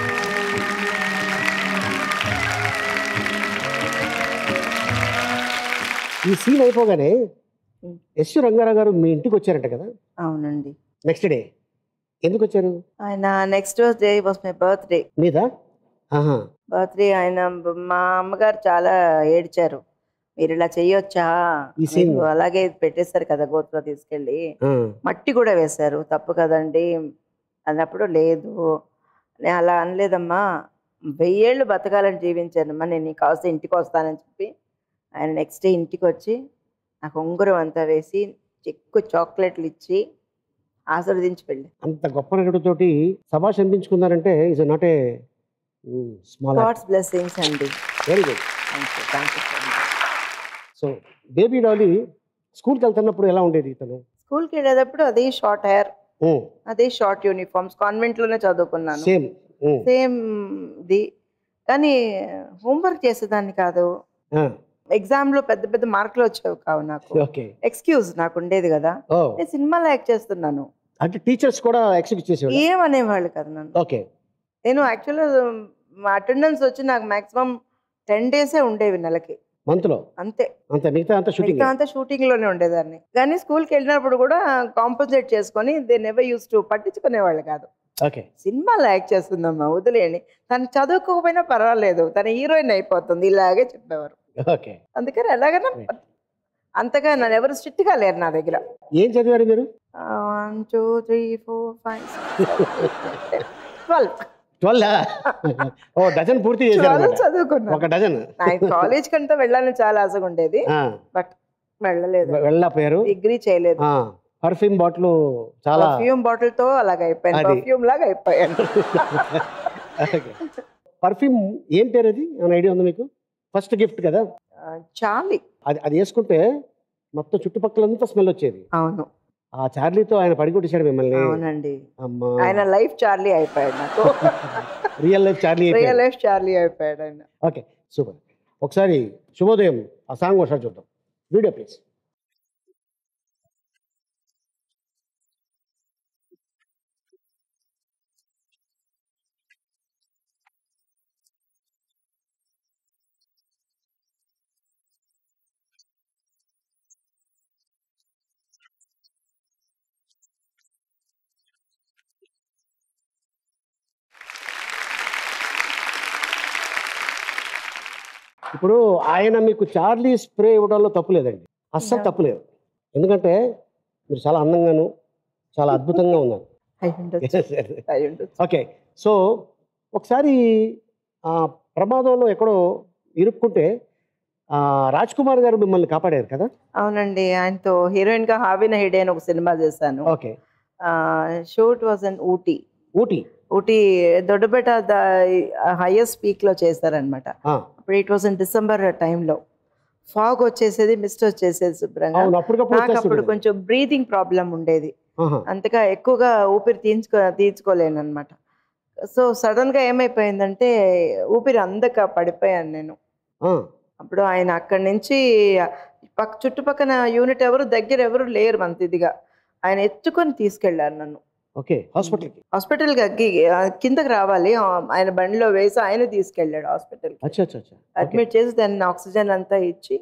Speaker 2: ఈ సీన్ అయిపోగానే ఎస్ రంగారావు గారు మీ ఇంటికి వచ్చారంట కదా
Speaker 5: అవునండి
Speaker 2: నెక్స్ట్ డే ఎందుకు వచ్చారు
Speaker 5: ఆయన next day was my birthday
Speaker 2: మీద ఆహా
Speaker 5: బర్త్డే ఆయన మా అమ్మగారు చాలా ఏడ్చారు మీరు ఇలా చెయ్యొచ్చా
Speaker 2: ఈ scene-
Speaker 5: మీరు అలాగే పెట్టేశారు కదా గోతులో తీసుకెళ్ళి
Speaker 2: ఆ,
Speaker 5: మట్టి కూడా వేశారు తప్పు కదండి అన్నప్పుడు లేదు నేను అలా అనలేదమ్మా వెయ్యేళ్ళు బతకాలని జీవించానమ్మా నేను నీకు కావాల్సి ఇంటికి వస్తానని చెప్పి ఆయన నెక్స్ట్ డే ఇంటికి వచ్చి నాకు ఉంగరం అంతా వేసి ఎక్కువ చాక్లెట్లు ఇచ్చి ఆశీర్వదించి వెళ్ళి
Speaker 2: అంత గొప్ప నటుడితోటి సభాష్ అనిపించుకున్నారంటే is not a small
Speaker 5: God's blessings అండి
Speaker 2: very good
Speaker 5: thank you thank you
Speaker 2: so Baby Dolly స్కూల్కి వెళ్తున్నప్పుడు ఎలా ఉండేది తను
Speaker 5: స్కూల్కి వెళ్ళేటప్పుడు అదే షార్ట్ హెయిర్ అదే షార్ట్ యూనిఫామ్స్ కాన్వెంట్లోనే చదువుకున్నాను
Speaker 2: సేమ్
Speaker 5: సేమ్ ది కానీ హోంవర్క్ చేసేదాన్ని కాదు ఎగ్జామ్లో పెద్ద పెద్ద మార్కులు వచ్చేవి కావు నాకు
Speaker 2: ఓకే
Speaker 5: ఎక్స్క్యూజ్ నాకు ఉండేది కదా
Speaker 2: ఓ
Speaker 5: నేను సినిమాలో యాక్ట్ చేస్తున్నాను
Speaker 2: అంటే టీచర్స్ కూడా ఎక్స్పెక్ట్ చేసేవాళ్ళు
Speaker 5: ఏమనేవాళ్ళు కదా నన్ను
Speaker 2: ఓకే
Speaker 5: నేను యాక్చువల్గా మా అటెండెన్స్ వచ్చి నాకు మాక్సిమం టెన్ డేసే ఉండేవి నెలకి
Speaker 2: మంత్ లో
Speaker 5: అంతే
Speaker 2: అంత మిగతా అంతా షూటింగ్
Speaker 5: మిగతా అంతా షూటింగ్ లోనే ఉండేదాన్ని కానీ స్కూల్కి వెళ్ళినప్పుడు కూడా కాంపన్సేట్ చేసుకొని దే నెవర్ యూస్ టు పట్టించుకునేవాళ్ళు కాదు
Speaker 2: ఓకే
Speaker 5: సినిమాలో యాక్ట్ చేస్తుందమ్మా వదిలేయండి తను చదువుకోకపోయినా పర్వాలేదు తన హీరోయిన్ అయిపోతుంది ఇలాగే చెప్పేవారు
Speaker 2: ఓకే
Speaker 5: అందుకని ఎలాగైనా
Speaker 2: Right.
Speaker 5: అంతగా నన్ను ఎవరు స్ట్రిక్ట్గా లేరు నా దగ్గర
Speaker 2: ఏం చదివారు మీరు
Speaker 5: one two three four five twelve
Speaker 2: twelve ఓ డజన్ పూర్తి చేశారు
Speaker 5: ట్వెల్వ్
Speaker 2: అన్నమాట.
Speaker 5: చదువుకున్నాను
Speaker 2: ఒక డజన్
Speaker 5: నాకు కాలేజ్ కంటే వెళ్ళాలని చాలా ఆశగా ఉండేది
Speaker 2: ఆ,
Speaker 5: బట్ వెళ్ళలేదు
Speaker 2: వెళ్ళపోయారు
Speaker 5: డిగ్రీ చేయలేదు
Speaker 2: పర్ఫ్యూమ్ బాటిల్ చాలా
Speaker 5: పర్ఫ్యూమ్ బాటిల్ తో అలాగ అయిపోయాను
Speaker 2: అది.
Speaker 5: పర్ఫ్యూమ్ లాగా అయిపోయాను
Speaker 2: పర్ఫ్యూమ్ ఏం పేరు అది అని ఐడియా ఉంది మీకు ఫస్ట్ గిఫ్ట్ కదా
Speaker 5: ఆ, చాలి
Speaker 2: అది అది వేసుకుంటే మొత్తం చుట్టుపక్కలంతా స్మెల్ వచ్చేది
Speaker 5: అవును
Speaker 2: ఆ చార్లీతో ఆయన పడికొట్టేశాడు మిమ్మల్ని
Speaker 5: అవునండి
Speaker 2: అమ్మా
Speaker 5: ఆయన లైఫ్ చార్లీ అయిపోయాడు నాకు
Speaker 2: real life Charlie
Speaker 5: real life Charlie అయిపోయాడు ఆయన
Speaker 2: ఓకే సూపర్ ఒకసారి శుభోదయం ఆ సాంగ్ ఒకసారి చూద్దాం వీడియో ప్లీజ్ ఇప్పుడు ఆయన మీకు చార్లీ స్ప్రే ఇవ్వడంలో తప్పు లేదండి అస్సలు తప్పు లేదు ఎందుకంటే మీరు చాలా అందంగాను చాలా అద్భుతంగా ఉన్నారు
Speaker 5: అయి ఉండొచ్చు అయి ఉండొచ్చు
Speaker 2: ఓకే సో ఒకసారి ఆ ప్రమాదంలో ఎక్కడో ఇరుక్కుంటే ఆ, రాజ్ కుమార్ గారు మిమ్మల్ని కాపాడారు కదా
Speaker 5: అవునండి ఆయనతో హీరోయిన్ గా హావిన హిడే అని ఒక సినిమా చేశాను
Speaker 2: okay
Speaker 5: shoot was on Ooty
Speaker 2: Ooty
Speaker 5: Ooty Doddabetta the highest peak లో చేశారనమాట
Speaker 2: ఆ,
Speaker 5: అప్పుడు ఇట్ వాజ్ ఇన్ డిసెంబర్ టైంలో ఫాగ్ వచ్చేసేది మిస్ట్ వచ్చేసేది శుభ్రంగా
Speaker 2: అవును అప్పటికప్పుడు
Speaker 5: నాకు అప్పుడు
Speaker 2: వచ్చేస్తుంది.
Speaker 5: కొంచెం బ్రీతింగ్ ప్రాబ్లం ఉండేది
Speaker 2: ఆహా,
Speaker 5: అంతగా ఎక్కువగా ఊపిరి తీయించుకో తీయించుకోలేను అనమాట సో సడన్ గా ఏమైపోయిందంటే ఊపిరి అందక పడిపోయాను నేను
Speaker 2: ఆ,
Speaker 5: అప్పుడు ఆయన అక్కడి నుంచి పక్క చుట్టుపక్కల యూనిట్ ఎవరు దగ్గర ఎవరు లేరు అంత ఇదిగా ఆయన ఎత్తుకొని తీసుకెళ్లారు నన్ను
Speaker 2: ఓకే హాస్పిటల్కి
Speaker 5: హాస్పిటల్ కిందకి రావాలి ఆ, ఆయన బండిలో వేసి ఆయన తీసుకెళ్ళాడు హాస్పిటల్
Speaker 2: అచ్చా అచ్చా అచ్చా ఓకే
Speaker 5: అడ్మిట్ చేసి దాన్ని ఆక్సిజన్ అంతా ఇచ్చి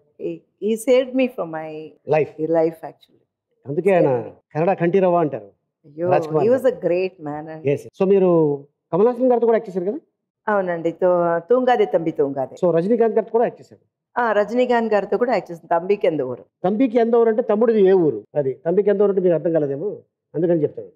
Speaker 5: ఈ save me from my
Speaker 2: life
Speaker 5: life actually
Speaker 2: అందుకే ఆయన కన్నడ కంఠీరవ అంటారు
Speaker 5: అయ్యో
Speaker 2: Raj Kumar
Speaker 5: he
Speaker 2: garu.
Speaker 5: Was a great man
Speaker 2: Yes. So మీరు కమల్ హాసన్ గారితో కూడా యాక్ట్ చేశారు కదా
Speaker 5: అవునండి తో- తూంగాదే తంబి తూంగాదే
Speaker 2: సో రజనీకాంత్ గారితో కూడా యాక్ట్ చేశారు
Speaker 5: ఆ, రజనీకాంత్ గారితో కూడా యాక్ట్ చేసింది తంబికి ఎందుకు
Speaker 2: తంబికి ఎంత ఊరు అంటే తమ్ముడిది ఏ ఊరు అది తంబికి ఎంత ఊరు అంటే మీకు అర్థం కాలేదేమో అందుకని చెప్తాను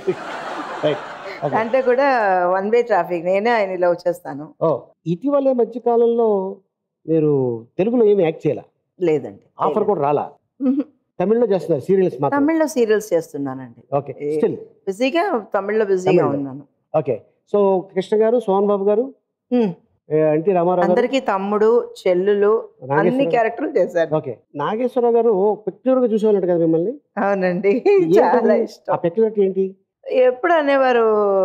Speaker 2: Right. Okay.
Speaker 5: అంటే కూడా వన్ వే ట్రాఫిక్ నేనే ఆయన ఇలా వచ్చేస్తాను
Speaker 2: ఓ ఇటీవలే మధ్య కాలంలో మీరు తెలుగులో ఏమి యాక్ట్ చేయాల
Speaker 5: లేదండి
Speaker 2: ఆఫర్ కూడా రాలా
Speaker 5: మ్మ్.
Speaker 2: తమిళ్లో చేస్తున్నారు సీరియల్స్ మాత్రం
Speaker 5: తమిళ్లో సీరియల్స్ చేస్తున్నానండి
Speaker 2: ఓకే
Speaker 5: ఏ-
Speaker 2: స్టిల్
Speaker 5: బిజీగా తమిళ్లో బిజీగా
Speaker 2: తమిళ్లో.
Speaker 5: ఉన్నాను
Speaker 2: ఓకే సో కృష్ణ గారు సోహన్ బాబు గారు
Speaker 5: మ్మ్.
Speaker 2: ఏ, ఎన్టీ రామారావు గారు
Speaker 5: అందరికీ తమ్ముడు చెల్లులు అన్ని
Speaker 2: నాగేశ్వరరావు
Speaker 5: క్యారెక్టర్లు చేశాను
Speaker 2: ఓకే నాగేశ్వరరావు గారు పెక్యులర్ గా చూసేవాళ్ళంట కదా మిమ్మల్ని
Speaker 5: అవునండి
Speaker 2: ఏంటది?
Speaker 5: చాలా
Speaker 2: ఆ
Speaker 5: ఇష్టం
Speaker 2: పెక్యులర్ ఏంటి
Speaker 5: ఎప్పుడు అనేవారు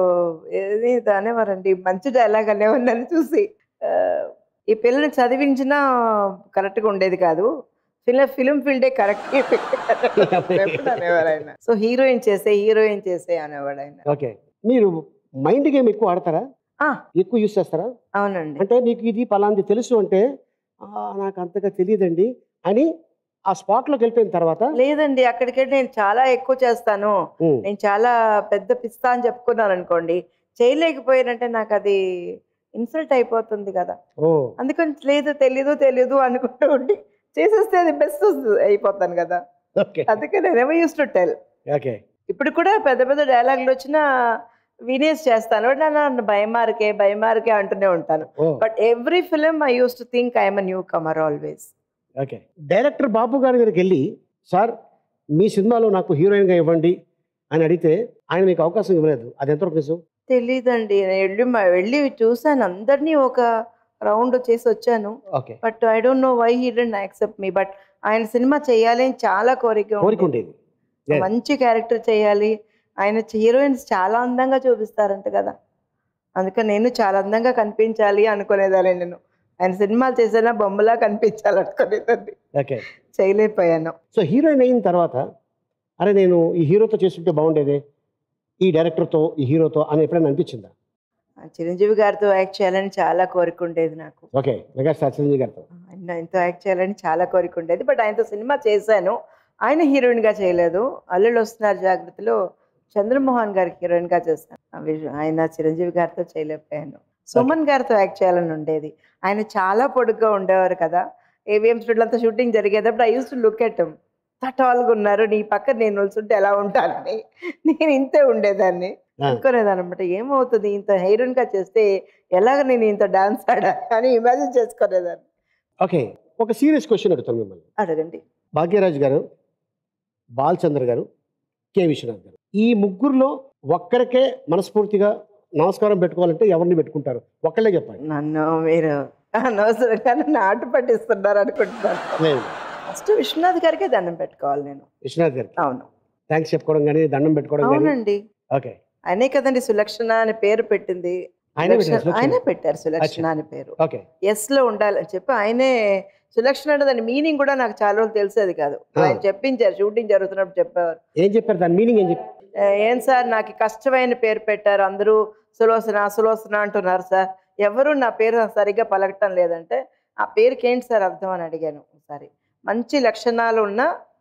Speaker 5: ఏది ఇది అనేవారండి మంచి డైలాగ్ అనేవారు నన్ను చూసి ఆ, ఈ పిల్లని చదివించినా correct గా ఉండేది కాదు ఫిలిం ఫిలిం ఫీల్డే కరెక్ట్ ఎప్పుడు అనేవారు ఆయన సో హీరోయిన్ చేసే హీరోయిన్ చేసే అనేవాడు ఆయన
Speaker 2: ఓకే మీరు మైండ్ గేమ్ ఎక్కువ ఆడతారా
Speaker 5: ఆ,
Speaker 2: ఎక్కువ యూస్ చేస్తారా
Speaker 5: అవునండి
Speaker 2: అంటే మీకు ఇది పలాంది తెలుసు అంటే "ఆ, నాకు అంతగా తెలియదండి అని ఆ spot లోకి వెళ్ళిపోయిన తర్వాత
Speaker 5: లేదండి అక్కడికి వెళ్ళి నేను చాలా ఎక్కువ చేస్తాను
Speaker 2: ఉమ్,
Speaker 5: నేను చాలా పెద్ద పిస్తా అని చెప్పుకున్నాను అనుకోండి చేయలేకపోయానంటే నాకు అది ఇన్సల్ట్ అయిపోతుంది కదా
Speaker 2: ఓ
Speaker 5: అందుకని లేదు తెలీదు తెలీదు అనుకుంటూ ఉండి చేసేస్తే అది బెస్ట్ అయిపోతాను కదా
Speaker 2: ఓకే
Speaker 5: అందుకే నేను ever use to tell
Speaker 2: okay
Speaker 5: ఇప్పుడు కూడా పెద్ద పెద్ద డైలాగులు వచ్చినా వినేస్ చేస్తాను బట్ నన్ను భయమార్కే భయమార్కే అంటూనే ఉంటాను
Speaker 2: ఓ
Speaker 5: but every film I use to think I'm newcomer always
Speaker 2: okay director Babu గారి దగ్గరికి వెళ్ళి సార్ మీ సినిమాలో నాకు హీరోయిన్గా ఇవ్వండి అని అడిగితే ఆయన మీకు అవకాశం ఇవ్వలేదు అది ఎంతవరకు నిజం
Speaker 5: తెలీదండి నేను వెళ్ళి మ- వెళ్ళి చూసాను అందరినీ ఒక రౌండ్ చేసి వచ్చాను
Speaker 2: okay
Speaker 5: but I don't know why he didn't accept me but ఆయన సినిమా చేయాలి అని చాలా కోరిక
Speaker 2: కోరిక
Speaker 5: ఉండేది.
Speaker 2: ఉండేది Yes.
Speaker 5: మంచి క్యారెక్టర్ చేయాలి ఆయన హీరోయిన్స్ చాలా అందంగా చూపిస్తారంట కదా అందుకని నేను చాలా అందంగా కనిపించాలి అనుకునేదాన్ని నేను ఆయన సినిమాలు చేసినా బొమ్మలా కనిపించాలి అనుకునేదాన్ని
Speaker 2: ఓకే
Speaker 5: చేయలేకపోయాను
Speaker 2: సో హీరోయిన్ అయిన తర్వాత అరే నేను ఈ హీరోతో చేస్తుంటే బాగుండేది ఈ డైరెక్టర్తో ఈ హీరోతో అని ఎప్పుడైనా అనిపించిందా
Speaker 5: ఆ చిరంజీవి గారితో యాక్ట్ చేయాలని చాలా కోరిక ఉండేది నాకు
Speaker 2: ఓకే మెగాస్టార్ చిరంజీవి గారితో
Speaker 5: ఆయన ఆయనతో యాక్ట్ చేయాలని చాలా కోరిక ఉండేది బట్ ఆయనతో సినిమా చేశాను ఆయన హీరోయిన్గా చేయలేదు అల్లుళ్ళు వస్తున్నారు జాగ్రత్తలో చంద్రమోహన్ గారికి హీరోయిన్గా చేశాను అవి ఆయన చిరంజీవి గారితో చేయలేకపోయాను సుమన్ గారితో యాక్ట్ చేయాలని ఉండేది ఆయన చాలా పొడుగ్గా ఉండేవారు కదా ఏవిఎం స్టూడియో అంతా షూటింగ్ జరిగేటప్పుడు I use to look at తటాలుగా ఉన్నారు నీ పక్కన నేను నిల్చుంటే ఎలా ఉంటానని నేను ఇంతే ఉండేదాన్ని
Speaker 2: ఆ.
Speaker 5: అనుకునేదాన్ని అనమాట ఏమవుతుంది ఇంత హీరోయిన్ గా చేస్తే ఎలాగ నేను ఇంత డాన్స్ ఆడా అని ఇమాజిన్ చేసుకునేదాన్ని
Speaker 2: ఓకే ఒక సీరియస్ క్వశ్చన్ అడుగుతాను మిమ్మల్ని
Speaker 5: అడగండి
Speaker 2: భాగ్యరాజు గారు బాలచంద్ర గారు కే విశ్వనాథ్ గారు ఈ ముగ్గురులో ఒక్కరికే మనస్ఫూర్తిగా నమస్కారం పెట్టుకోవాలంటే ఎవరిని పెట్టుకుంటారు ఒక్కళ్ళే చెప్పండి
Speaker 5: నన్ను మీరు అనవసరంగా నన్ను ఆట పట్టిస్తున్నారు అనుకుంటున్నాను
Speaker 2: లేదు
Speaker 5: ఫస్ట్ విశ్వనాథ్ గారికే దండం పెట్టుకోవాలి నేను
Speaker 2: విశ్వనాథ్ గారికి
Speaker 5: అవును
Speaker 2: థ్యాంక్స్ చెప్పుకోవడం కానీ దండం పెట్టుకోవడం కానీ
Speaker 5: అవునండి
Speaker 2: ఓకే
Speaker 5: ఆయనే కదండి సులక్షణ అని పేరు పెట్టింది
Speaker 2: ఆయనే
Speaker 5: సులక్షణ-
Speaker 2: పెట్టారు, సులక్షణ.
Speaker 5: ఆయనే పెట్టారు సులక్షణ అని పేరు
Speaker 2: ఓకే
Speaker 5: ఎస్ లో ఉండాలని చెప్పి ఆయనే సులక్షణ అంటే దాని మీనింగ్ కూడా నాకు చాలా రోజులు తెలిసేది కాదు
Speaker 2: ఆ.
Speaker 5: ఆయన చెప్పించారు షూటింగ్ జరుగుతున్నప్పుడు చెప్పేవారు
Speaker 2: ఏం చెప్పారు దాని మీనింగ్ ఏం చెప్పారు
Speaker 5: "ఏ, ఏం సార్ నాకు ఈ కష్టమైన పేరు పెట్టారు అందరూ సులోచన సులోచన అంటున్నారు సార్ ఎవరు నా పేరు సరిగ్గా పలకటం లేదంటే ఆ పేరుకి ఏంటి సార్ అర్థం అని అడిగాను ఒకసారి మంచి లక్షణాలు ఉన్న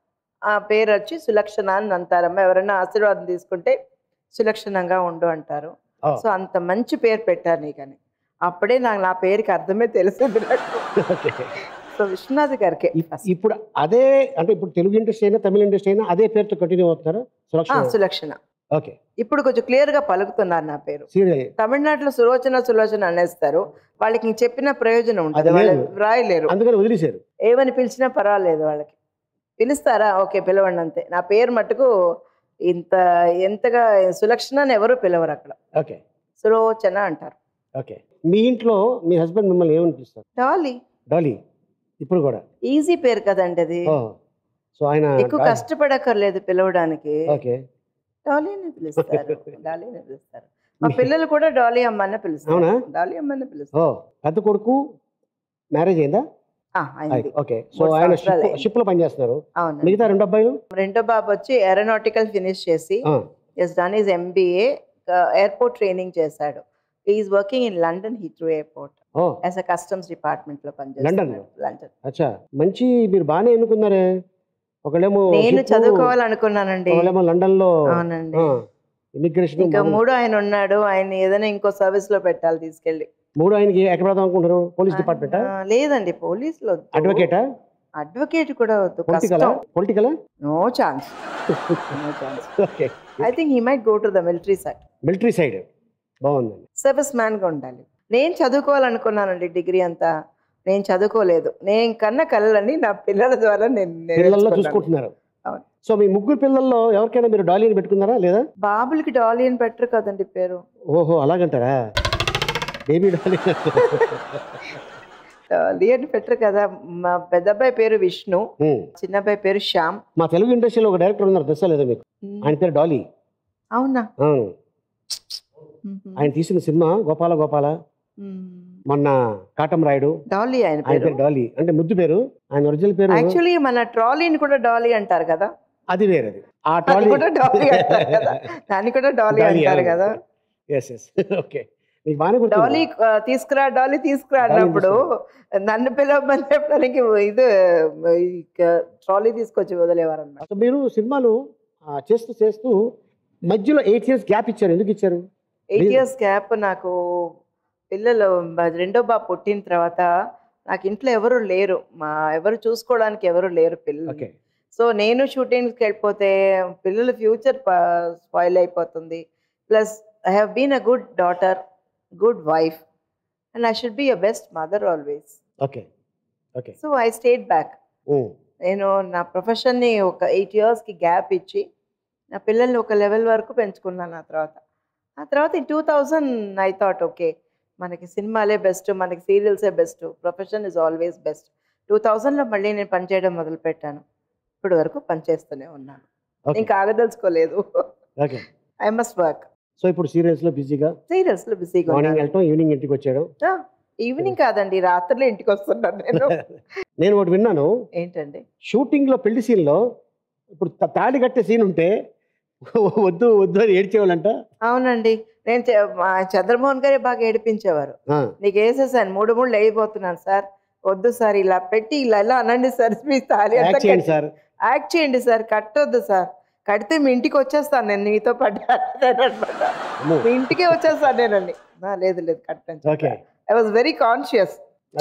Speaker 5: ఆ పేరు వచ్చి సులక్షణ అని అంటారమ్మా ఎవరైనా ఆశీర్వాదం తీసుకుంటే సులక్షణంగా ఉండు అంటారు
Speaker 2: ఓ,
Speaker 5: సో అంత మంచి పేరు పెట్టారు నీకని అప్పుడే నాకు నా పేరుకి అర్థమే తెలిసింది నాకు
Speaker 2: ఓకే
Speaker 5: సో విశ్వనాథ్ గారికి
Speaker 2: ఇప్- ఇప్పుడు అదే అంటే ఇప్పుడు తెలుగు ఇండస్ట్రీ అయినా తమిళ ఇండస్ట్రీ అయినా అదే పేరుతో కంటిన్యూ అవుతున్నారా సురక్ష
Speaker 5: సులక్షణ
Speaker 2: ఓకే
Speaker 5: ఇప్పుడు కొంచెం క్లియర్ గా పలుకుతున్నారు నా పేరు
Speaker 2: సీరియల్
Speaker 5: తమిళనాడులో సులోచన సులోచన అనేస్తారు వాళ్ళకి ఇంక చెప్పిన ప్రయోజనం ఉంటుంది
Speaker 2: అది
Speaker 5: వాళ్ళు
Speaker 2: లేదు.
Speaker 5: రాయలేరు
Speaker 2: అందుకని వదిలేశారు
Speaker 5: ఏమని పిలిచినా పర్వాలేదు వాళ్ళకి పిలుస్తారా ఓకే పిలవండి అంతే నా పేరు మట్టుకు ఇంత ఎంతగా సులక్షణ అని ఎవరు పిలవరు అక్కడ
Speaker 2: ఓకే
Speaker 5: సులోచన అంటారు
Speaker 2: ఓకే మీ ఇంట్లో మీ హస్బెండ్ మిమ్మల్ని ఏమనిపిస్తారు
Speaker 5: డాలీ
Speaker 2: డాలీ ఇప్పుడు కూడా
Speaker 5: ఈజీ పేరు కదండి అది
Speaker 2: ఓ సో ఆయన
Speaker 5: ఎక్కువ కష్టపడక్కర్లేదు పిలవడానికి
Speaker 2: ఓకే
Speaker 5: డాలీని పిలుస్తారు డాలీని పిలుస్తారు మా
Speaker 2: మీ-
Speaker 5: పిల్లలు కూడా డాలీ అమ్మని పిలుస్తారు
Speaker 2: అవునా?
Speaker 5: డాలీ అమ్మని పిలుస్తారు
Speaker 2: ఓ పెద్ద కొడుకు మ్యారేజ్ అయిందా
Speaker 5: ఆ, అయింది
Speaker 2: ఓకే సో
Speaker 5: మూడు
Speaker 2: ఆయన
Speaker 5: సంవత్సరాలు
Speaker 2: షిప్
Speaker 5: అయింది.
Speaker 2: షిప్ లో పనిచేస్తున్నారు
Speaker 5: అవును
Speaker 2: మిగతా రెండు అబ్బాయిలు
Speaker 5: రెండో బాబు వచ్చి ఏరోనాటికల్ ఫినిష్ చేసి
Speaker 2: ఆ,
Speaker 5: yes done he's MBA airport training చేశాడు he's working in London Heathrow airport
Speaker 2: ఓ
Speaker 5: యాజ్ అ కస్టమ్స్ డిపార్ట్మెంట్ లో పనిచేస్తాడు
Speaker 2: లండన్లో?
Speaker 5: లండన్
Speaker 2: అచ్చా మంచి మీరు బాగానే ఎన్నుకున్నారే ఒకళ్ళేమో
Speaker 5: నేను
Speaker 2: ship,
Speaker 5: చదువుకోవాలనుకున్నానండి
Speaker 2: ఒకళ్ళేమో లండన్ లో
Speaker 5: అవునండి
Speaker 2: ఇమిగ్రేషన్
Speaker 5: ఇంకా మూడు ఆయన ఉన్నాడు ఆయన ఏదైనా ఇంకో సర్వీస్ లో పెట్టాలి తీసుకెళ్ళి
Speaker 2: మూడు ఆయనకి ఎక్కడ పెడదాం అనుకుంటారు పోలీస్ డిపార్ట్మెంటా
Speaker 5: ఆ, లేదండి పోలీసులో
Speaker 2: అడ్వకేటా
Speaker 5: అడ్వకేట్ కూడా వద్దు
Speaker 2: పొలిటికలా
Speaker 5: కష్టం
Speaker 2: పొలిటికలా
Speaker 5: no chance no chance
Speaker 2: okay
Speaker 5: I think he might go to the military side
Speaker 2: military side బాగుందండి
Speaker 5: సర్వీస్ మ్యాన్ గా ఉండాలి నేను చదువుకోవాలనుకున్నానండి డిగ్రీ అంతా నేను చదువుకోలేదు నేను కన్న కళ్ళని నా పిల్లల ద్వారా నేను
Speaker 2: పిల్లల్లో
Speaker 5: నేర్చుకున్నాను.
Speaker 2: చూసుకుంటున్నారు
Speaker 5: అవును.
Speaker 2: సో మీ ముగ్గురు పిల్లల్లో ఎవరికైనా మీరు డాలీని పెట్టుకున్నారా లేదా
Speaker 5: బాబులకి డాలీ అని పెట్టరు కదండి పేరు
Speaker 2: ఓహో అలాగంటారా బేబీ డాలీ
Speaker 5: డాలీ అని పెట్టరు కదా మా పెద్దబ్బాయి పేరు విష్ణు
Speaker 2: ఉమ్.
Speaker 5: చిన్నబ్బాయి పేరు శ్యామ్
Speaker 2: మా తెలుగు ఇండస్ట్రీలో ఒక డైరెక్టర్ ఉన్నారు తెలుసా లేదా మీకు ఆయన పేరు డాలీ
Speaker 5: అవునా
Speaker 2: అవును ఆయన తీసిన సినిమా గోపాల గోపాల మొన్న కాటం రాయుడు
Speaker 5: డాలీ ఆయన
Speaker 2: ఆయన
Speaker 5: పేరు
Speaker 2: పేరు డాలీ అంటే ముద్దు పేరు ఆయన ఒరిజినల్ పేరు
Speaker 5: యాక్చువల్లీ మన ట్రాలీని కూడా డాలీ అంటారు కదా
Speaker 2: అది వేరేది ఆ
Speaker 5: అది
Speaker 2: డాలీ
Speaker 5: కూడా డాలీ అంటారు కదా దాన్ని కూడా డాలీ
Speaker 2: డాలీ,
Speaker 5: అంటారు
Speaker 2: అవును.
Speaker 5: కదా
Speaker 2: ఎస్ ఎస్ ఓకే నీకు బాగానే గుర్తుంది.
Speaker 5: డాలీ ఆ, తీసుకురా డాలీ తీసుకురా
Speaker 2: డాలీ
Speaker 5: అన్నప్పుడు నన్ను పిలవమని చెప్పడానికి ఇది ట్రాలీ తీసుకొచ్చి వదిలేవారు అనమాట
Speaker 2: అసలు మీరు సినిమాలు ఆ, చేస్తూ చేస్తూ మధ్యలో ఎయిట్ ఇయర్స్ గ్యాప్ ఇచ్చారు ఎందుకు ఇచ్చారు
Speaker 5: ఎయిట్
Speaker 2: లేదు.
Speaker 5: ఇయర్స్ గ్యాప్ నాకు పిల్లలు బ- రెండో బాబు పుట్టిన తర్వాత నాకు ఇంట్లో ఎవరు లేరు మా ఎవరు చూసుకోవడానికి ఎవరు లేరు పిల్లలు
Speaker 2: ఓకే
Speaker 5: సో నేను షూటింగ్స్కి వెళ్ళిపోతే పిల్లల ఫ్యూచర్ స్పాయిల్ అయిపోతుంది plus I have been a good daughter good wife and I should be a best mother always
Speaker 2: okay okay
Speaker 5: so I state back నేను నా ప్రొఫెషన్ని ఒక ఎయిట్ ఇయర్స్కి గ్యాప్ ఇచ్చి నా పిల్లల్ని ఒక లెవెల్ వరకు పెంచుకున్నాను ఆ తర్వాత ఆ తర్వాత in two thousand I thought okay మనకి సినిమాలే బెస్ట్ మనకి సీరియల్సే best profession is always best two థౌజండ్లో మళ్ళీ నేను పనిచేయడం మొదలుపెట్టాను ఇప్పుడు వరకు పనిచేస్తూనే ఉన్నాను
Speaker 2: ఓకే
Speaker 5: ఇంకా ఆగదలుచుకోలేదు
Speaker 2: okay
Speaker 5: I must work
Speaker 2: so ఇప్పుడు సీరియల్స్ లో బిజీగా
Speaker 5: సీరియల్స్లో బిజీగా
Speaker 2: మార్నింగ్
Speaker 5: ఉన్నాను
Speaker 2: వెళ్ళటం ఈవినింగ్ ఇంటికి వచ్చాడు
Speaker 5: ఈవినింగ్ కాదండి రాత్రిలో ఇంటికి వస్తున్నాను నేను
Speaker 2: నేను ఒకటి విన్నాను
Speaker 5: ఏంటండి
Speaker 2: షూటింగ్ లో పెళ్లి సీన్ లో ఇప్పుడు త- తాళి కట్టే సీన్ ఉంటే వద్దు వద్దు అని ఏడ్చేవాళ్ళంట
Speaker 5: అవునండి నేను చ- మా చంద్రమోహన్ గారే బాగా ఏడిపించేవారు
Speaker 2: ఆ,
Speaker 5: నీకు వేసేసాను మూడు మూడు అయిపోతున్నాను సార్ వద్దు సార్ ఇలా పెట్టి ఇలా ఇలా అనండి సార్ మీ తాళి అంతా
Speaker 2: యాక్ట్ చేయండి
Speaker 5: కట్టి-
Speaker 2: సార్
Speaker 5: యాక్ట్ చేయండి సార్ కట్టొద్దు సార్ కడితే మీ ఇంటికి వచ్చేస్తాను నేను మీతో పాటు అనమాట
Speaker 2: అమ్మో.
Speaker 5: మీ ఇంటికే వచ్చేస్తాను నేనండి "నా, లేదు లేదు కట్టండి
Speaker 2: okay
Speaker 5: I was very conscious
Speaker 2: okay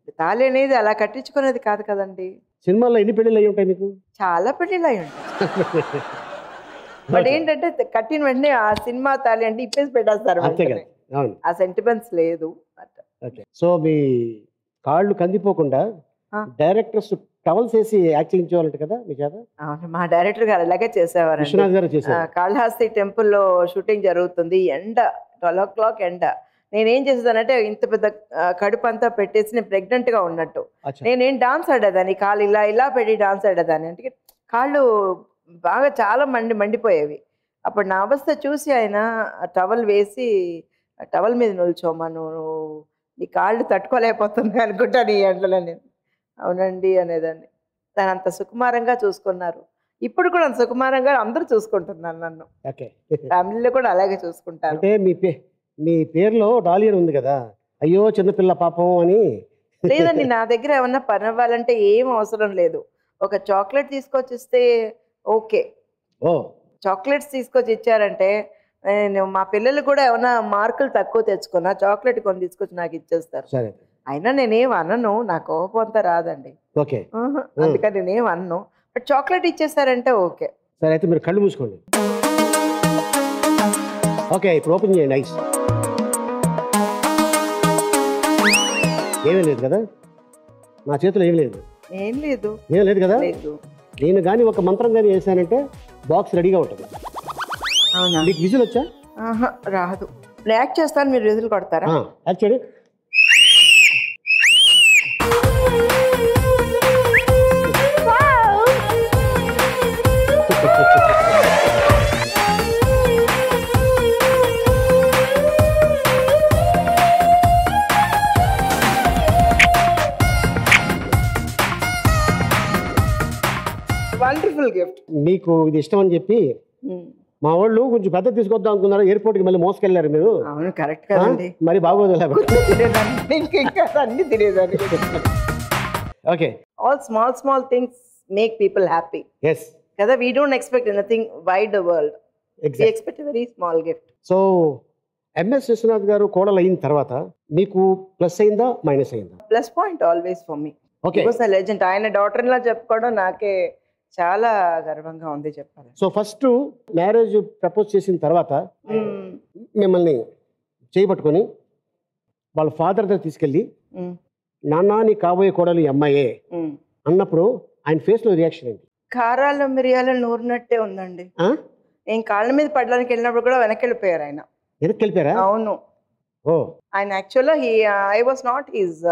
Speaker 5: తాళి అనేది అలా కట్టించుకునేది కాదు కదండి
Speaker 2: సినిమాల్లో ఎన్ని పెళ్ళిళ్ళు అయి ఉంటాయి మీకు
Speaker 5: చాలా పెళ్ళిళ్ళు అయి ఉంటాయి బట్ ఏంటంటే కట్టిన వెంటనే ఆ సినిమా తాళి అంటే ఇప్పేసి పెట్టేస్తారు
Speaker 2: అంతే
Speaker 5: వెంటనే.
Speaker 2: కదా అవును
Speaker 5: ఆ సెంటిమెంట్స్ లేదు అట్లా.
Speaker 2: ఓకే సో మీ కాళ్ళు కందిపోకుండా
Speaker 5: ఆ.
Speaker 2: డైరెక్టర్స్ టవల్స్ వేసి యాక్ట్ చేయించేవాలంట కదా మీ చేత
Speaker 5: అవును మా డైరెక్టర్ గారు అలాగే చేసేవారండి
Speaker 2: విశ్వనాథ్ గారు
Speaker 5: ఆ,
Speaker 2: చేశారు
Speaker 5: కాళహస్తి టెంపుల్లో షూటింగ్ జరుగుతుంది ఎండ ట్వెల్వ్ ఓ క్లాక్ ఎండ నేనేం చేసేదానంటే ఇంత పెద్ద ఆ, కడుపు అంతా పెట్టేసి నేను pregnant గా ఉన్నట్టు
Speaker 2: అచ్చా.
Speaker 5: నేనేం డాన్స్ ఆడేదాన్ని కాళ్ళు ఇలా ఇలా పెట్టి డాన్స్ ఆడేదాన్ని అంటే కాళ్ళు బాగా చాలా మండి మండిపోయేవి అప్పుడు నా అవస్థ చూసి ఆయన టవల్ వేసి టవల్ మీద నిల్చోమా నువ్వు నీ కాళ్ళు తట్టుకోలేకపోతుంది అనుకుంటాను ఈ ఎండలో నేను అవునండి అనేదాన్ని తను అంత సుకుమారంగా చూసుకున్నారు ఇప్పుడు కూడా అంత సుకుమారంగా అందరూ చూసుకుంటున్నారు నన్ను
Speaker 2: ఓకే
Speaker 5: ఫ్యామిలీలో కూడా అలాగే చూసుకుంటారు
Speaker 2: అంటే మీ పే మీ పేరులో డాలి అని ఉంది కదా అయ్యో చిన్నపిల్ల పాపం అని
Speaker 5: లేదండి నా దగ్గర ఏమన్నా పని అవ్వాలంటే ఏం అవసరం లేదు ఒక చాక్లెట్ తీసుకొచ్చి ఇస్తే ఓకే
Speaker 2: ఓ
Speaker 5: చాక్లెట్స్ తీసుకొచ్చి ఇచ్చారంటే నేను మా పిల్లలు కూడా ఏమైనా మార్కులు తక్కువ తెచ్చుకున్నా చాక్లెట్ కొని తీసుకొచ్చి నాకు ఇచ్చేస్తారు
Speaker 2: సరే
Speaker 5: అయినా నేనేం అనను నా కోపం అంతా రాదండి
Speaker 2: ఓకే
Speaker 5: ఆహా, అందుకని నేనేం అనను బట్ చాక్లెట్ ఇచ్చేసారంటే ఓకే
Speaker 2: సరే అయితే మీరు కళ్ళు మూసుకోండి ఓకే ఇప్పుడు ఓపెన్ చేయండి ఐస్ ఏమీ లేదు కదా నా చేతిలో ఏం లేదు
Speaker 5: ఏం లేదు
Speaker 2: ఏం లేదు కదా
Speaker 5: లేదు
Speaker 2: నేను కానీ ఒక మంత్రం కానీ వేసానంటే బాక్స్ రెడీగా ఉంటుంది
Speaker 5: అవునా
Speaker 2: మీకు విజిల్ వచ్చా
Speaker 5: ఆహా, రాదు నేను యాక్ట్ చేస్తాను మీరు రిజులు కొడతారా
Speaker 2: యాక్చువల్లీ
Speaker 5: వండర్ఫుల్ గిఫ్ట్
Speaker 2: మీకు ఇది ఇష్టం అని చెప్పి మా వాళ్ళు కొంచెం పెద్ద తీసుకొద్దాం అనుకున్నారు ఎయిర్పోర్ట్కి మళ్ళీ మోసుకెళ్ళారు మీరు
Speaker 5: అవును కరెక్ట్
Speaker 2: ఆ?
Speaker 5: కదండి
Speaker 2: మరి బాగోదు
Speaker 5: తినేదాన్ని ఇంకా ఇంకా అన్ని తినేదాన్ని
Speaker 2: okay
Speaker 5: all small small things make people happy
Speaker 2: yes
Speaker 5: కదా we don't expect anything wide the world we
Speaker 2: exact
Speaker 5: expect very small gift
Speaker 2: so MS Vishwanath గారు కోడలు అయిన తర్వాత మీకు ప్లస్ అయిందా మైనస్ అయిందా
Speaker 5: plus point always for me
Speaker 2: okay
Speaker 5: because legend ఆయన daughter law చెప్పుకోవడం నాకే చాలా గర్వంగా ఉంది చెప్పాలి
Speaker 2: సో ఫస్ట్ మ్యారేజ్ ప్రపోజ్ చేసిన తర్వాత
Speaker 5: మ్మ్.
Speaker 2: మిమ్మల్ని చేయబట్టుకొని వాళ్ళ ఫాదర్ దగ్గర తీసుకెళ్ళి
Speaker 5: మ్మ్.
Speaker 2: నాన్న నీ కాబోయే కోడలు ఈ అమ్మాయే
Speaker 5: మ్మ్.
Speaker 2: అన్నప్పుడు ఆయన ఫేస్లో రియాక్షన్ ఏంటి
Speaker 5: కారాలు మిరియాలు నూరినట్టే ఉందండి
Speaker 2: ఆ?
Speaker 5: నేను కాళ్ళ మీద పడడానికి వెళ్ళినప్పుడు కూడా వెనక్కి వెళ్ళిపోయారు ఆయన
Speaker 2: వెనక్కి వెళ్ళిపోయారా
Speaker 5: అవును
Speaker 2: ఓ
Speaker 5: ఆయన యాక్చువల్గా he I was not is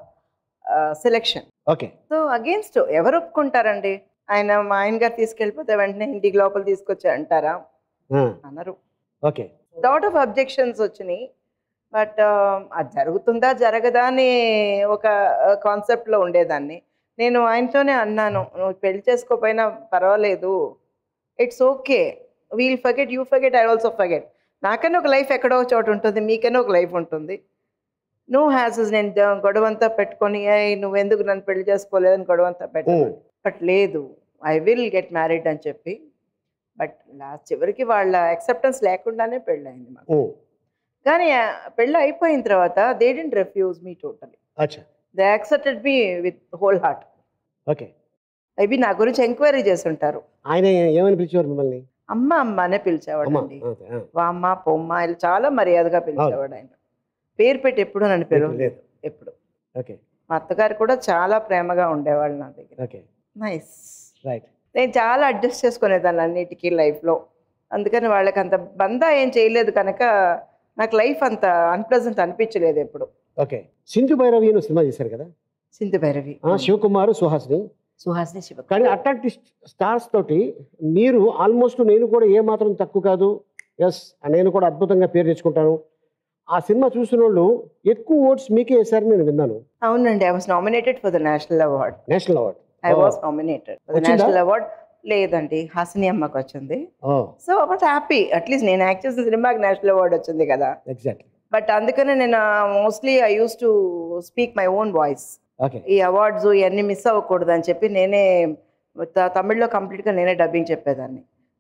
Speaker 5: selection
Speaker 2: okay
Speaker 5: so against ఎవరు ఒప్పుకుంటారండి ఆయన మా ఆయన గారు తీసుకెళ్ళిపోతే వెంటనే ఇంటికి లోపల తీసుకొచ్చి అంటారా అనరు
Speaker 2: ఓకే
Speaker 5: లాట్ ఆఫ్ అబ్జెక్షన్స్ వచ్చినాయి బట్ అది జరుగుతుందా జరగదా అని ఒక కాన్సెప్ట్లో ఉండేదాన్ని నేను ఆయనతోనే అన్నాను నువ్వు పెళ్లి చేసుకోపోయినా పర్వాలేదు it's okay we'll forget you forget I also forget నాకన్నా ఒక లైఫ్ ఎక్కడో ఒక చోట ఉంటుంది మీకన్నా ఒక లైఫ్ ఉంటుంది నువ్వు హ్యాసెస్ నేను ద- గొడవంతా పెట్టుకొని "ఏయ్, నువ్వెందుకు నన్ను పెళ్లి చేసుకోలేదని గొడవంతా పెట్టాను బట్ లేదు ఐ విల్ గెట్ మ్యారీడ్ అని చెప్పి బట్ లాస్ట్ చివరికి వాళ్ళ యాక్సెప్టెన్స్ లేకుండానే పెళ్ళయింది మాకు కానీ ఆ, పెళ్ళి అయిపోయిన తర్వాత they didn't refuse me totally
Speaker 2: అచ్చా
Speaker 5: they accepted me with whole heart
Speaker 2: okay
Speaker 5: అవి నా గురించి ఎంక్వైరీ చేసి ఉంటారు
Speaker 2: ఆయన ఏమని పిలిచేవారు మిమ్మల్ని
Speaker 5: అమ్మ అమ్మ అనే పిలిచేవాడు
Speaker 2: అమ్మా
Speaker 5: అండి
Speaker 2: ఓకే, ఆ.
Speaker 5: వామ్మ పొమ్మ ఇలా చాలా మర్యాదగా పిలిచేవాడు ఆయన పేరు పెట్టి ఎప్పుడు నన్ను
Speaker 2: లేదు.
Speaker 5: పిలవలేదు ఎప్పుడు
Speaker 2: ఓకే
Speaker 5: మా అత్తగారు కూడా చాలా ప్రేమగా ఉండేవాళ్ళు నా దగ్గర
Speaker 2: ఓకే
Speaker 5: నైస్
Speaker 2: రైట్
Speaker 5: నేను చాలా అడ్జస్ట్ చేసుకునేదాన్ని అన్నిటికీ లైఫ్లో అందుకని వాళ్ళకి అంత బందా ఏం చేయలేదు కనుక నాకు లైఫ్ అంత అన్ప్లెజెంట్ అనిపించలేదు ఎప్పుడు
Speaker 2: ఓకే సింధు భైరవి అని సినిమా చేశారు కదా
Speaker 5: సింధు భైరవి
Speaker 2: ఆ, శివకుమార్ సుహాస్ని
Speaker 5: సుహాసిని శివ
Speaker 2: కానీ అట్లాంటి స్టార్స్ తోటి మీరు ఆల్మోస్ట్ నేను కూడా ఏ మాత్రం తక్కువ కాదు ఎస్ నేను కూడా అద్భుతంగా పేరు తెచ్చుకుంటాను ఆ సినిమా చూసిన వాళ్ళు ఎక్కువ ఓట్స్ మీకే వేశారని నేను విన్నాను
Speaker 5: అవునండి I was nominated for the national award
Speaker 2: national award
Speaker 5: I was nominated for the
Speaker 2: వచ్చిందా?
Speaker 5: నేషనల్ అవార్డ్ లేదండి హాసిని అమ్మకి వచ్చింది
Speaker 2: oh
Speaker 5: so but happy at least నేను యాక్ట్ చేసిన సినిమాకి నేషనల్ అవార్డ్ వచ్చింది కదా
Speaker 2: ఎగ్జాక్ట్లీ
Speaker 5: బట్ అందుకనే నేను mostly I use to speak my own voice
Speaker 2: okay
Speaker 5: ఈ అవార్డ్స్ ఇవన్నీ మిస్ అవ్వకూడదు అని చెప్పి నేనే త- తమిళ్లో కంప్లీట్గా నేనే డబ్బింగ్ చెప్పేదాన్ని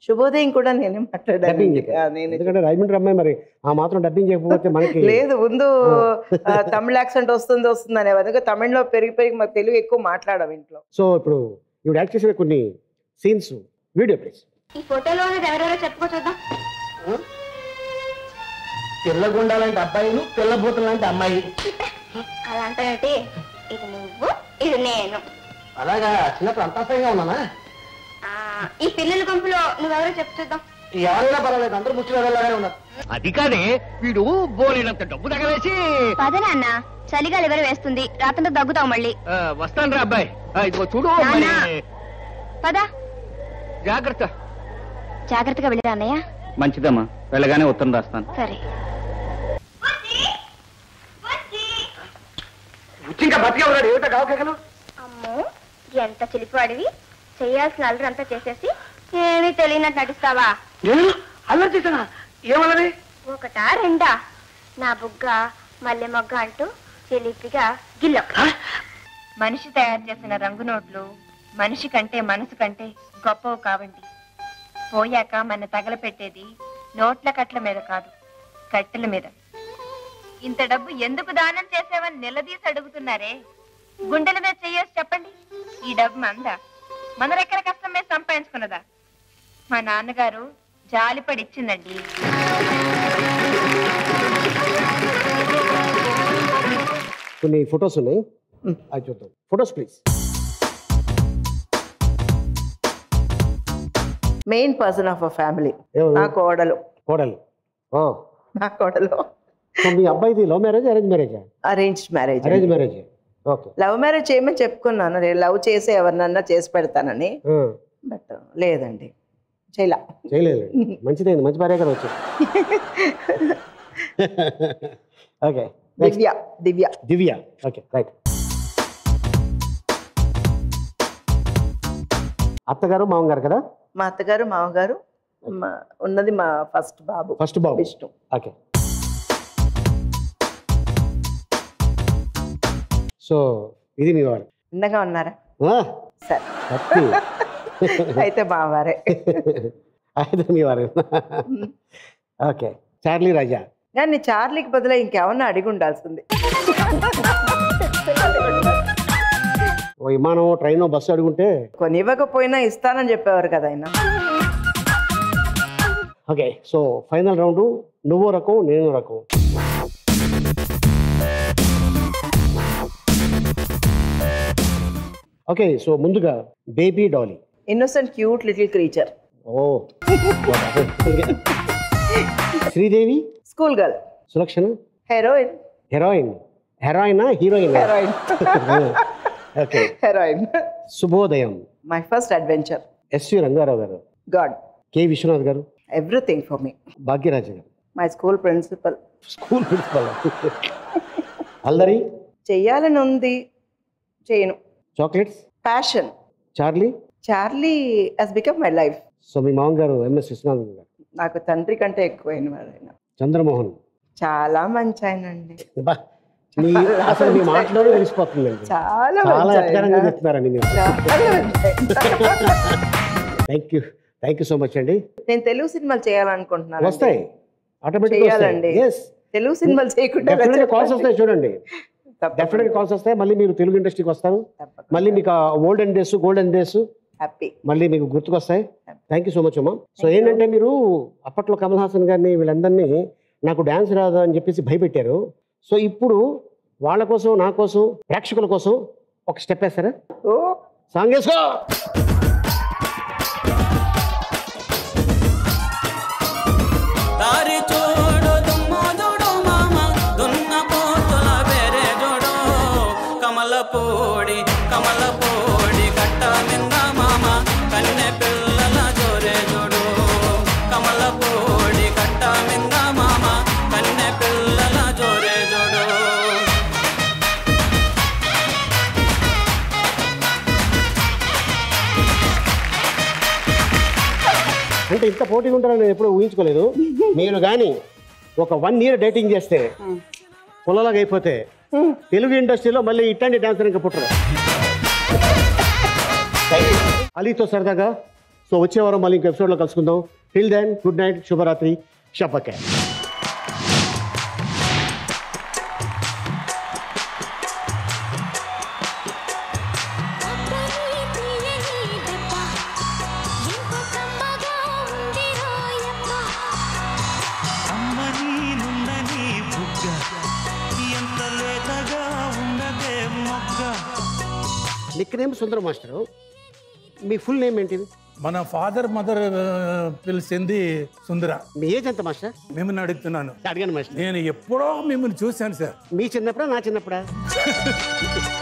Speaker 5: శుభోదయం కూడా నేనే
Speaker 2: డబ్బింగ్
Speaker 5: మాట్లాడాను
Speaker 2: చెప్పారు
Speaker 5: ఆ, నేనే
Speaker 2: ఎందుకంటే రాజమండ్రి అమ్మాయి మరి ఆ మాత్రం డబ్బింగ్ చేయకపోతే మనకి
Speaker 5: లేదు ముందు ఆ, తమిళ యాక్సెంట్ వస్తుంది వస్తుంది అనే అందుకే తమిళ్లో పెరిగి పెరిగి మాకు తెలుగు ఎక్కువ మాట్లాడము ఇంట్లో
Speaker 2: సో ఇప్పుడు ఇవి యాక్ట్ చేసిన కొన్ని సీన్స్ వీడియో ప్లీజ్
Speaker 4: ఈ ఫోటోలో ఉన్నది ఎవరెవరో చెప్పుకో చూద్దాం
Speaker 7: పిల్లగుండ లాంటి అబ్బాయిలు పిల్లబూత లాంటి అమ్మాయి
Speaker 4: అలా అంటే ఇది నువ్వు ఇది నేను
Speaker 7: అలాగా చిన్నప్పుడు అంతాసంగా ఉన్నానా
Speaker 4: ఆ, ఈ పిల్లల గుంపులో నువ్వెవరో చెప్పు చూద్దాం
Speaker 7: ఎవరైనా పర్వాలేదు అందరూ ముచ్చులాగానే ఉన్నారు అది కాదే వీడు బోలినంత డబ్బు తగలేసి
Speaker 4: పద నాన్న చలిగాలి ఎవరు వేస్తుంది రాత్రంతా దగ్గుతావు మళ్ళీ
Speaker 7: వస్తాను రా అబ్బాయి ఆ, ఇదిగో చూడు
Speaker 4: నాన్న.
Speaker 7: మరి
Speaker 4: పద
Speaker 7: జాగ్రత్త
Speaker 4: జాగ్రత్తగా వెళ్ళిరా అన్నయ్య
Speaker 7: మంచిదమ్మా వెళ్ళగానే ఉత్తరం రాస్తాను
Speaker 4: సరే
Speaker 7: ఇంకా బతికే ఉన్నాడు ఏమిటో కావకేకలు
Speaker 4: అమ్మో ఎంత చిలిపివాడివి చేయాల్సిన అల్లరంతా చేసేసి ఏమీ తెలియనట్టు నటిస్తావా
Speaker 7: నేను అల్లరి చేశానా ఏమన్నది
Speaker 4: ఒకటా రెండా నా బుగ్గ మల్లె మొగ్గ అంటూ చిలిపిగా గిల్లో
Speaker 8: మనిషి తయారు చేసిన రంగు నోట్లు మనిషి కంటే మనసు కంటే గొప్పవి కావండి పోయాక మన తగలపెట్టేది నోట్ల కట్ల మీద కాదు కట్టెల మీద ఇంత డబ్బు ఎందుకు దానం చేసావని నిలదీసి అడుగుతున్నారే గుండెల మీద చెయ్యేసి చెప్పండి ఈ డబ్బు మందా మన రెక్కల కష్టం మీద సంపాదించుకున్నదా మా నాన్నగారు జాలిపడి ఇచ్చిందండి
Speaker 2: కొన్ని ఫొటోస్ ఉన్నాయి అవి చూద్దాం photos please
Speaker 5: main person of a family
Speaker 2: ఎవరు
Speaker 5: నా కోడలు
Speaker 2: కోడలు ఓ
Speaker 5: నా కోడలు
Speaker 2: సో మీ అబ్బాయిది love marriage arrange marriage
Speaker 5: arranged marriage
Speaker 2: arrange marriage okay
Speaker 5: love marriage చేయమని చెప్పుకున్నాను నేను లవ్ చేసి ఎవరినన్నా చేసి పెడతానని బట్ లేదండి చేయలా
Speaker 2: చేయలేదు మంచిదైంది మంచి భార్య గారు వచ్చింది okay next
Speaker 5: Divya Divya
Speaker 2: Divya okay right అత్తగారు మామగారు కదా
Speaker 5: మా అత్తగారు మామగారు మా ఉన్నది మా ఫస్ట్ బాబు
Speaker 2: ఫస్ట్ బాబు
Speaker 5: విష్ణు
Speaker 2: ఓకే సో ఇది మీ వారు
Speaker 5: అందంగా ఉన్నారా
Speaker 2: ఆ,
Speaker 5: సరే
Speaker 2: కత్తి.
Speaker 5: అయితే మావారే
Speaker 2: అయితే మీ వారు ఓకే చార్లీ రాజా
Speaker 5: కానీ చార్లీకి బదులు ఇంకేమన్నా అడిగి ఉండాల్సింది
Speaker 2: ఓ విమానం ట్రైన్ బస్సు అడుగుంటే
Speaker 5: కొని ఇవ్వకపోయినా ఇస్తానని చెప్పేవారు కదా ఆయన
Speaker 2: ఓకే సో ఫైనల్ రౌండ్ నువ్వు రకం నేను రకం ఓకే సో ముందుగా baby dolly
Speaker 5: innocent cute little creature
Speaker 2: oh Sridevi
Speaker 5: school girl
Speaker 2: సులక్షణ
Speaker 5: హెరోయిన్
Speaker 2: హెరాయిన్ హెరాయినా heroine
Speaker 5: heroine
Speaker 2: okay
Speaker 5: heroine
Speaker 2: Subhodayam
Speaker 5: my first adventure
Speaker 2: SV Rangarao గారు
Speaker 5: గాడ్
Speaker 2: కె విశ్వనాథ్ గారు
Speaker 5: ఎవ్రీథింగ్ ఫర్ మీ
Speaker 2: భాగ్యరాజు గారు
Speaker 5: my school principal
Speaker 2: school principal అల్లరి
Speaker 5: చెయ్యాలని ఉంది చేయను
Speaker 2: chocolates
Speaker 5: passion
Speaker 2: Charlie
Speaker 5: Charlie he's become my life
Speaker 2: so మీ మామగారు ఎంఎస్ విశ్వనాథన్ గారు
Speaker 5: నాకు తండ్రి కంటే ఎక్కువైన వాడు ఆయన
Speaker 2: చంద్రమోహన్
Speaker 5: చాలా మంచి ఆయన అండి
Speaker 2: బా, మీ అసలు మీ మాటలోనే తెలిసిపోతుందండి
Speaker 5: చాలా
Speaker 2: చాలా
Speaker 5: మంచి
Speaker 2: ఎట్టకారంగా
Speaker 5: ఆయన.
Speaker 2: చెప్తున్నారండి మీరు
Speaker 5: చాలా మంచి ఆయన.
Speaker 2: Thank you thank you so much అండి
Speaker 5: నేను తెలుగు సినిమాలు చేయాలనుకుంటున్నాను
Speaker 2: వస్తాయి ఆటోమేటిక్
Speaker 5: చేయాలండి.
Speaker 2: ఎస్
Speaker 5: తెలుగు సినిమాలు చేయకుండా
Speaker 2: డెఫినెట్ కాల్స్ వస్తాయి చూడండి
Speaker 5: తప్పకుండా.
Speaker 2: డెఫినెట్ కాల్స్ వస్తాయి మళ్ళీ మీరు తెలుగు ఇండస్ట్రీకి వస్తారు
Speaker 5: తప్పకుండా.
Speaker 2: మళ్ళీ మీకు olden days golden days
Speaker 5: happy
Speaker 2: మళ్ళీ మీకు గుర్తుకొస్తాయి థ్యాంక్ యూ సో మచ్ అమ్మా సో ఏంటంటే మీరు అప్పట్లో కమల్ హాసన్ గారిని వీళ్ళందరినీ నాకు డ్యాన్స్ రాదు అని చెప్పేసి భయపెట్టారు సో ఇప్పుడు వాళ్ళ కోసం నా కోసం ప్రేక్షకుల కోసం ఒక స్టెప్ వేస్తారా
Speaker 5: ఓ
Speaker 2: సాంగ్ వేసుకో
Speaker 1: దారి చూడు దుమ్ము చూడు మామ దున్న పోతుల బెరే చూడు కమల పూడి కమల పూడి కట్ట మింద మామ కన్నె పిల్లల జోరే చూడు కమల పూడి కట్ట మింద మామ కన్నె పిల్లల జోరే చూడు
Speaker 2: అంటే ఇంత పోటీగా ఉంటారని నేను ఎప్పుడూ ఊహించుకోలేదు మీరు కానీ ఒక వన్ ఇయర్ డేటింగ్ చేస్తే పుల్లలాగా అయిపోతే తెలుగు ఇండస్ట్రీలో మళ్ళీ ఇట్లాంటి డాన్సర్ ఇంకా పుట్టరు అలీతో సరదాగా సో వచ్చే వారం మళ్ళీ ఇంకో ఎపిసోడ్లో కలుసుకుందాం టిల్ దెన్ గుడ్ నైట్ శుభరాత్రి షబ్బకే
Speaker 1: అమ్మ నీనుండని బుగ్గ ఎంత లేతగా ఉండదే మొగ్గ
Speaker 2: నిక్ నేమ్ సుందరం మాస్టరు మీ ఫుల్ నేమ్ ఏంటిది
Speaker 6: మన ఫాదర్ మదర్ పిలిచింది సుందర
Speaker 2: మీ ఏజ్ ఎంత మాస్టర్
Speaker 6: మిమ్మల్ని అడుగుతున్నాను
Speaker 2: అడిగాను మాస్టర్
Speaker 6: నేను ఎప్పుడో మిమ్మల్ని చూశాను సార్
Speaker 2: మీ చిన్నప్పుడా నా చిన్నప్పుడా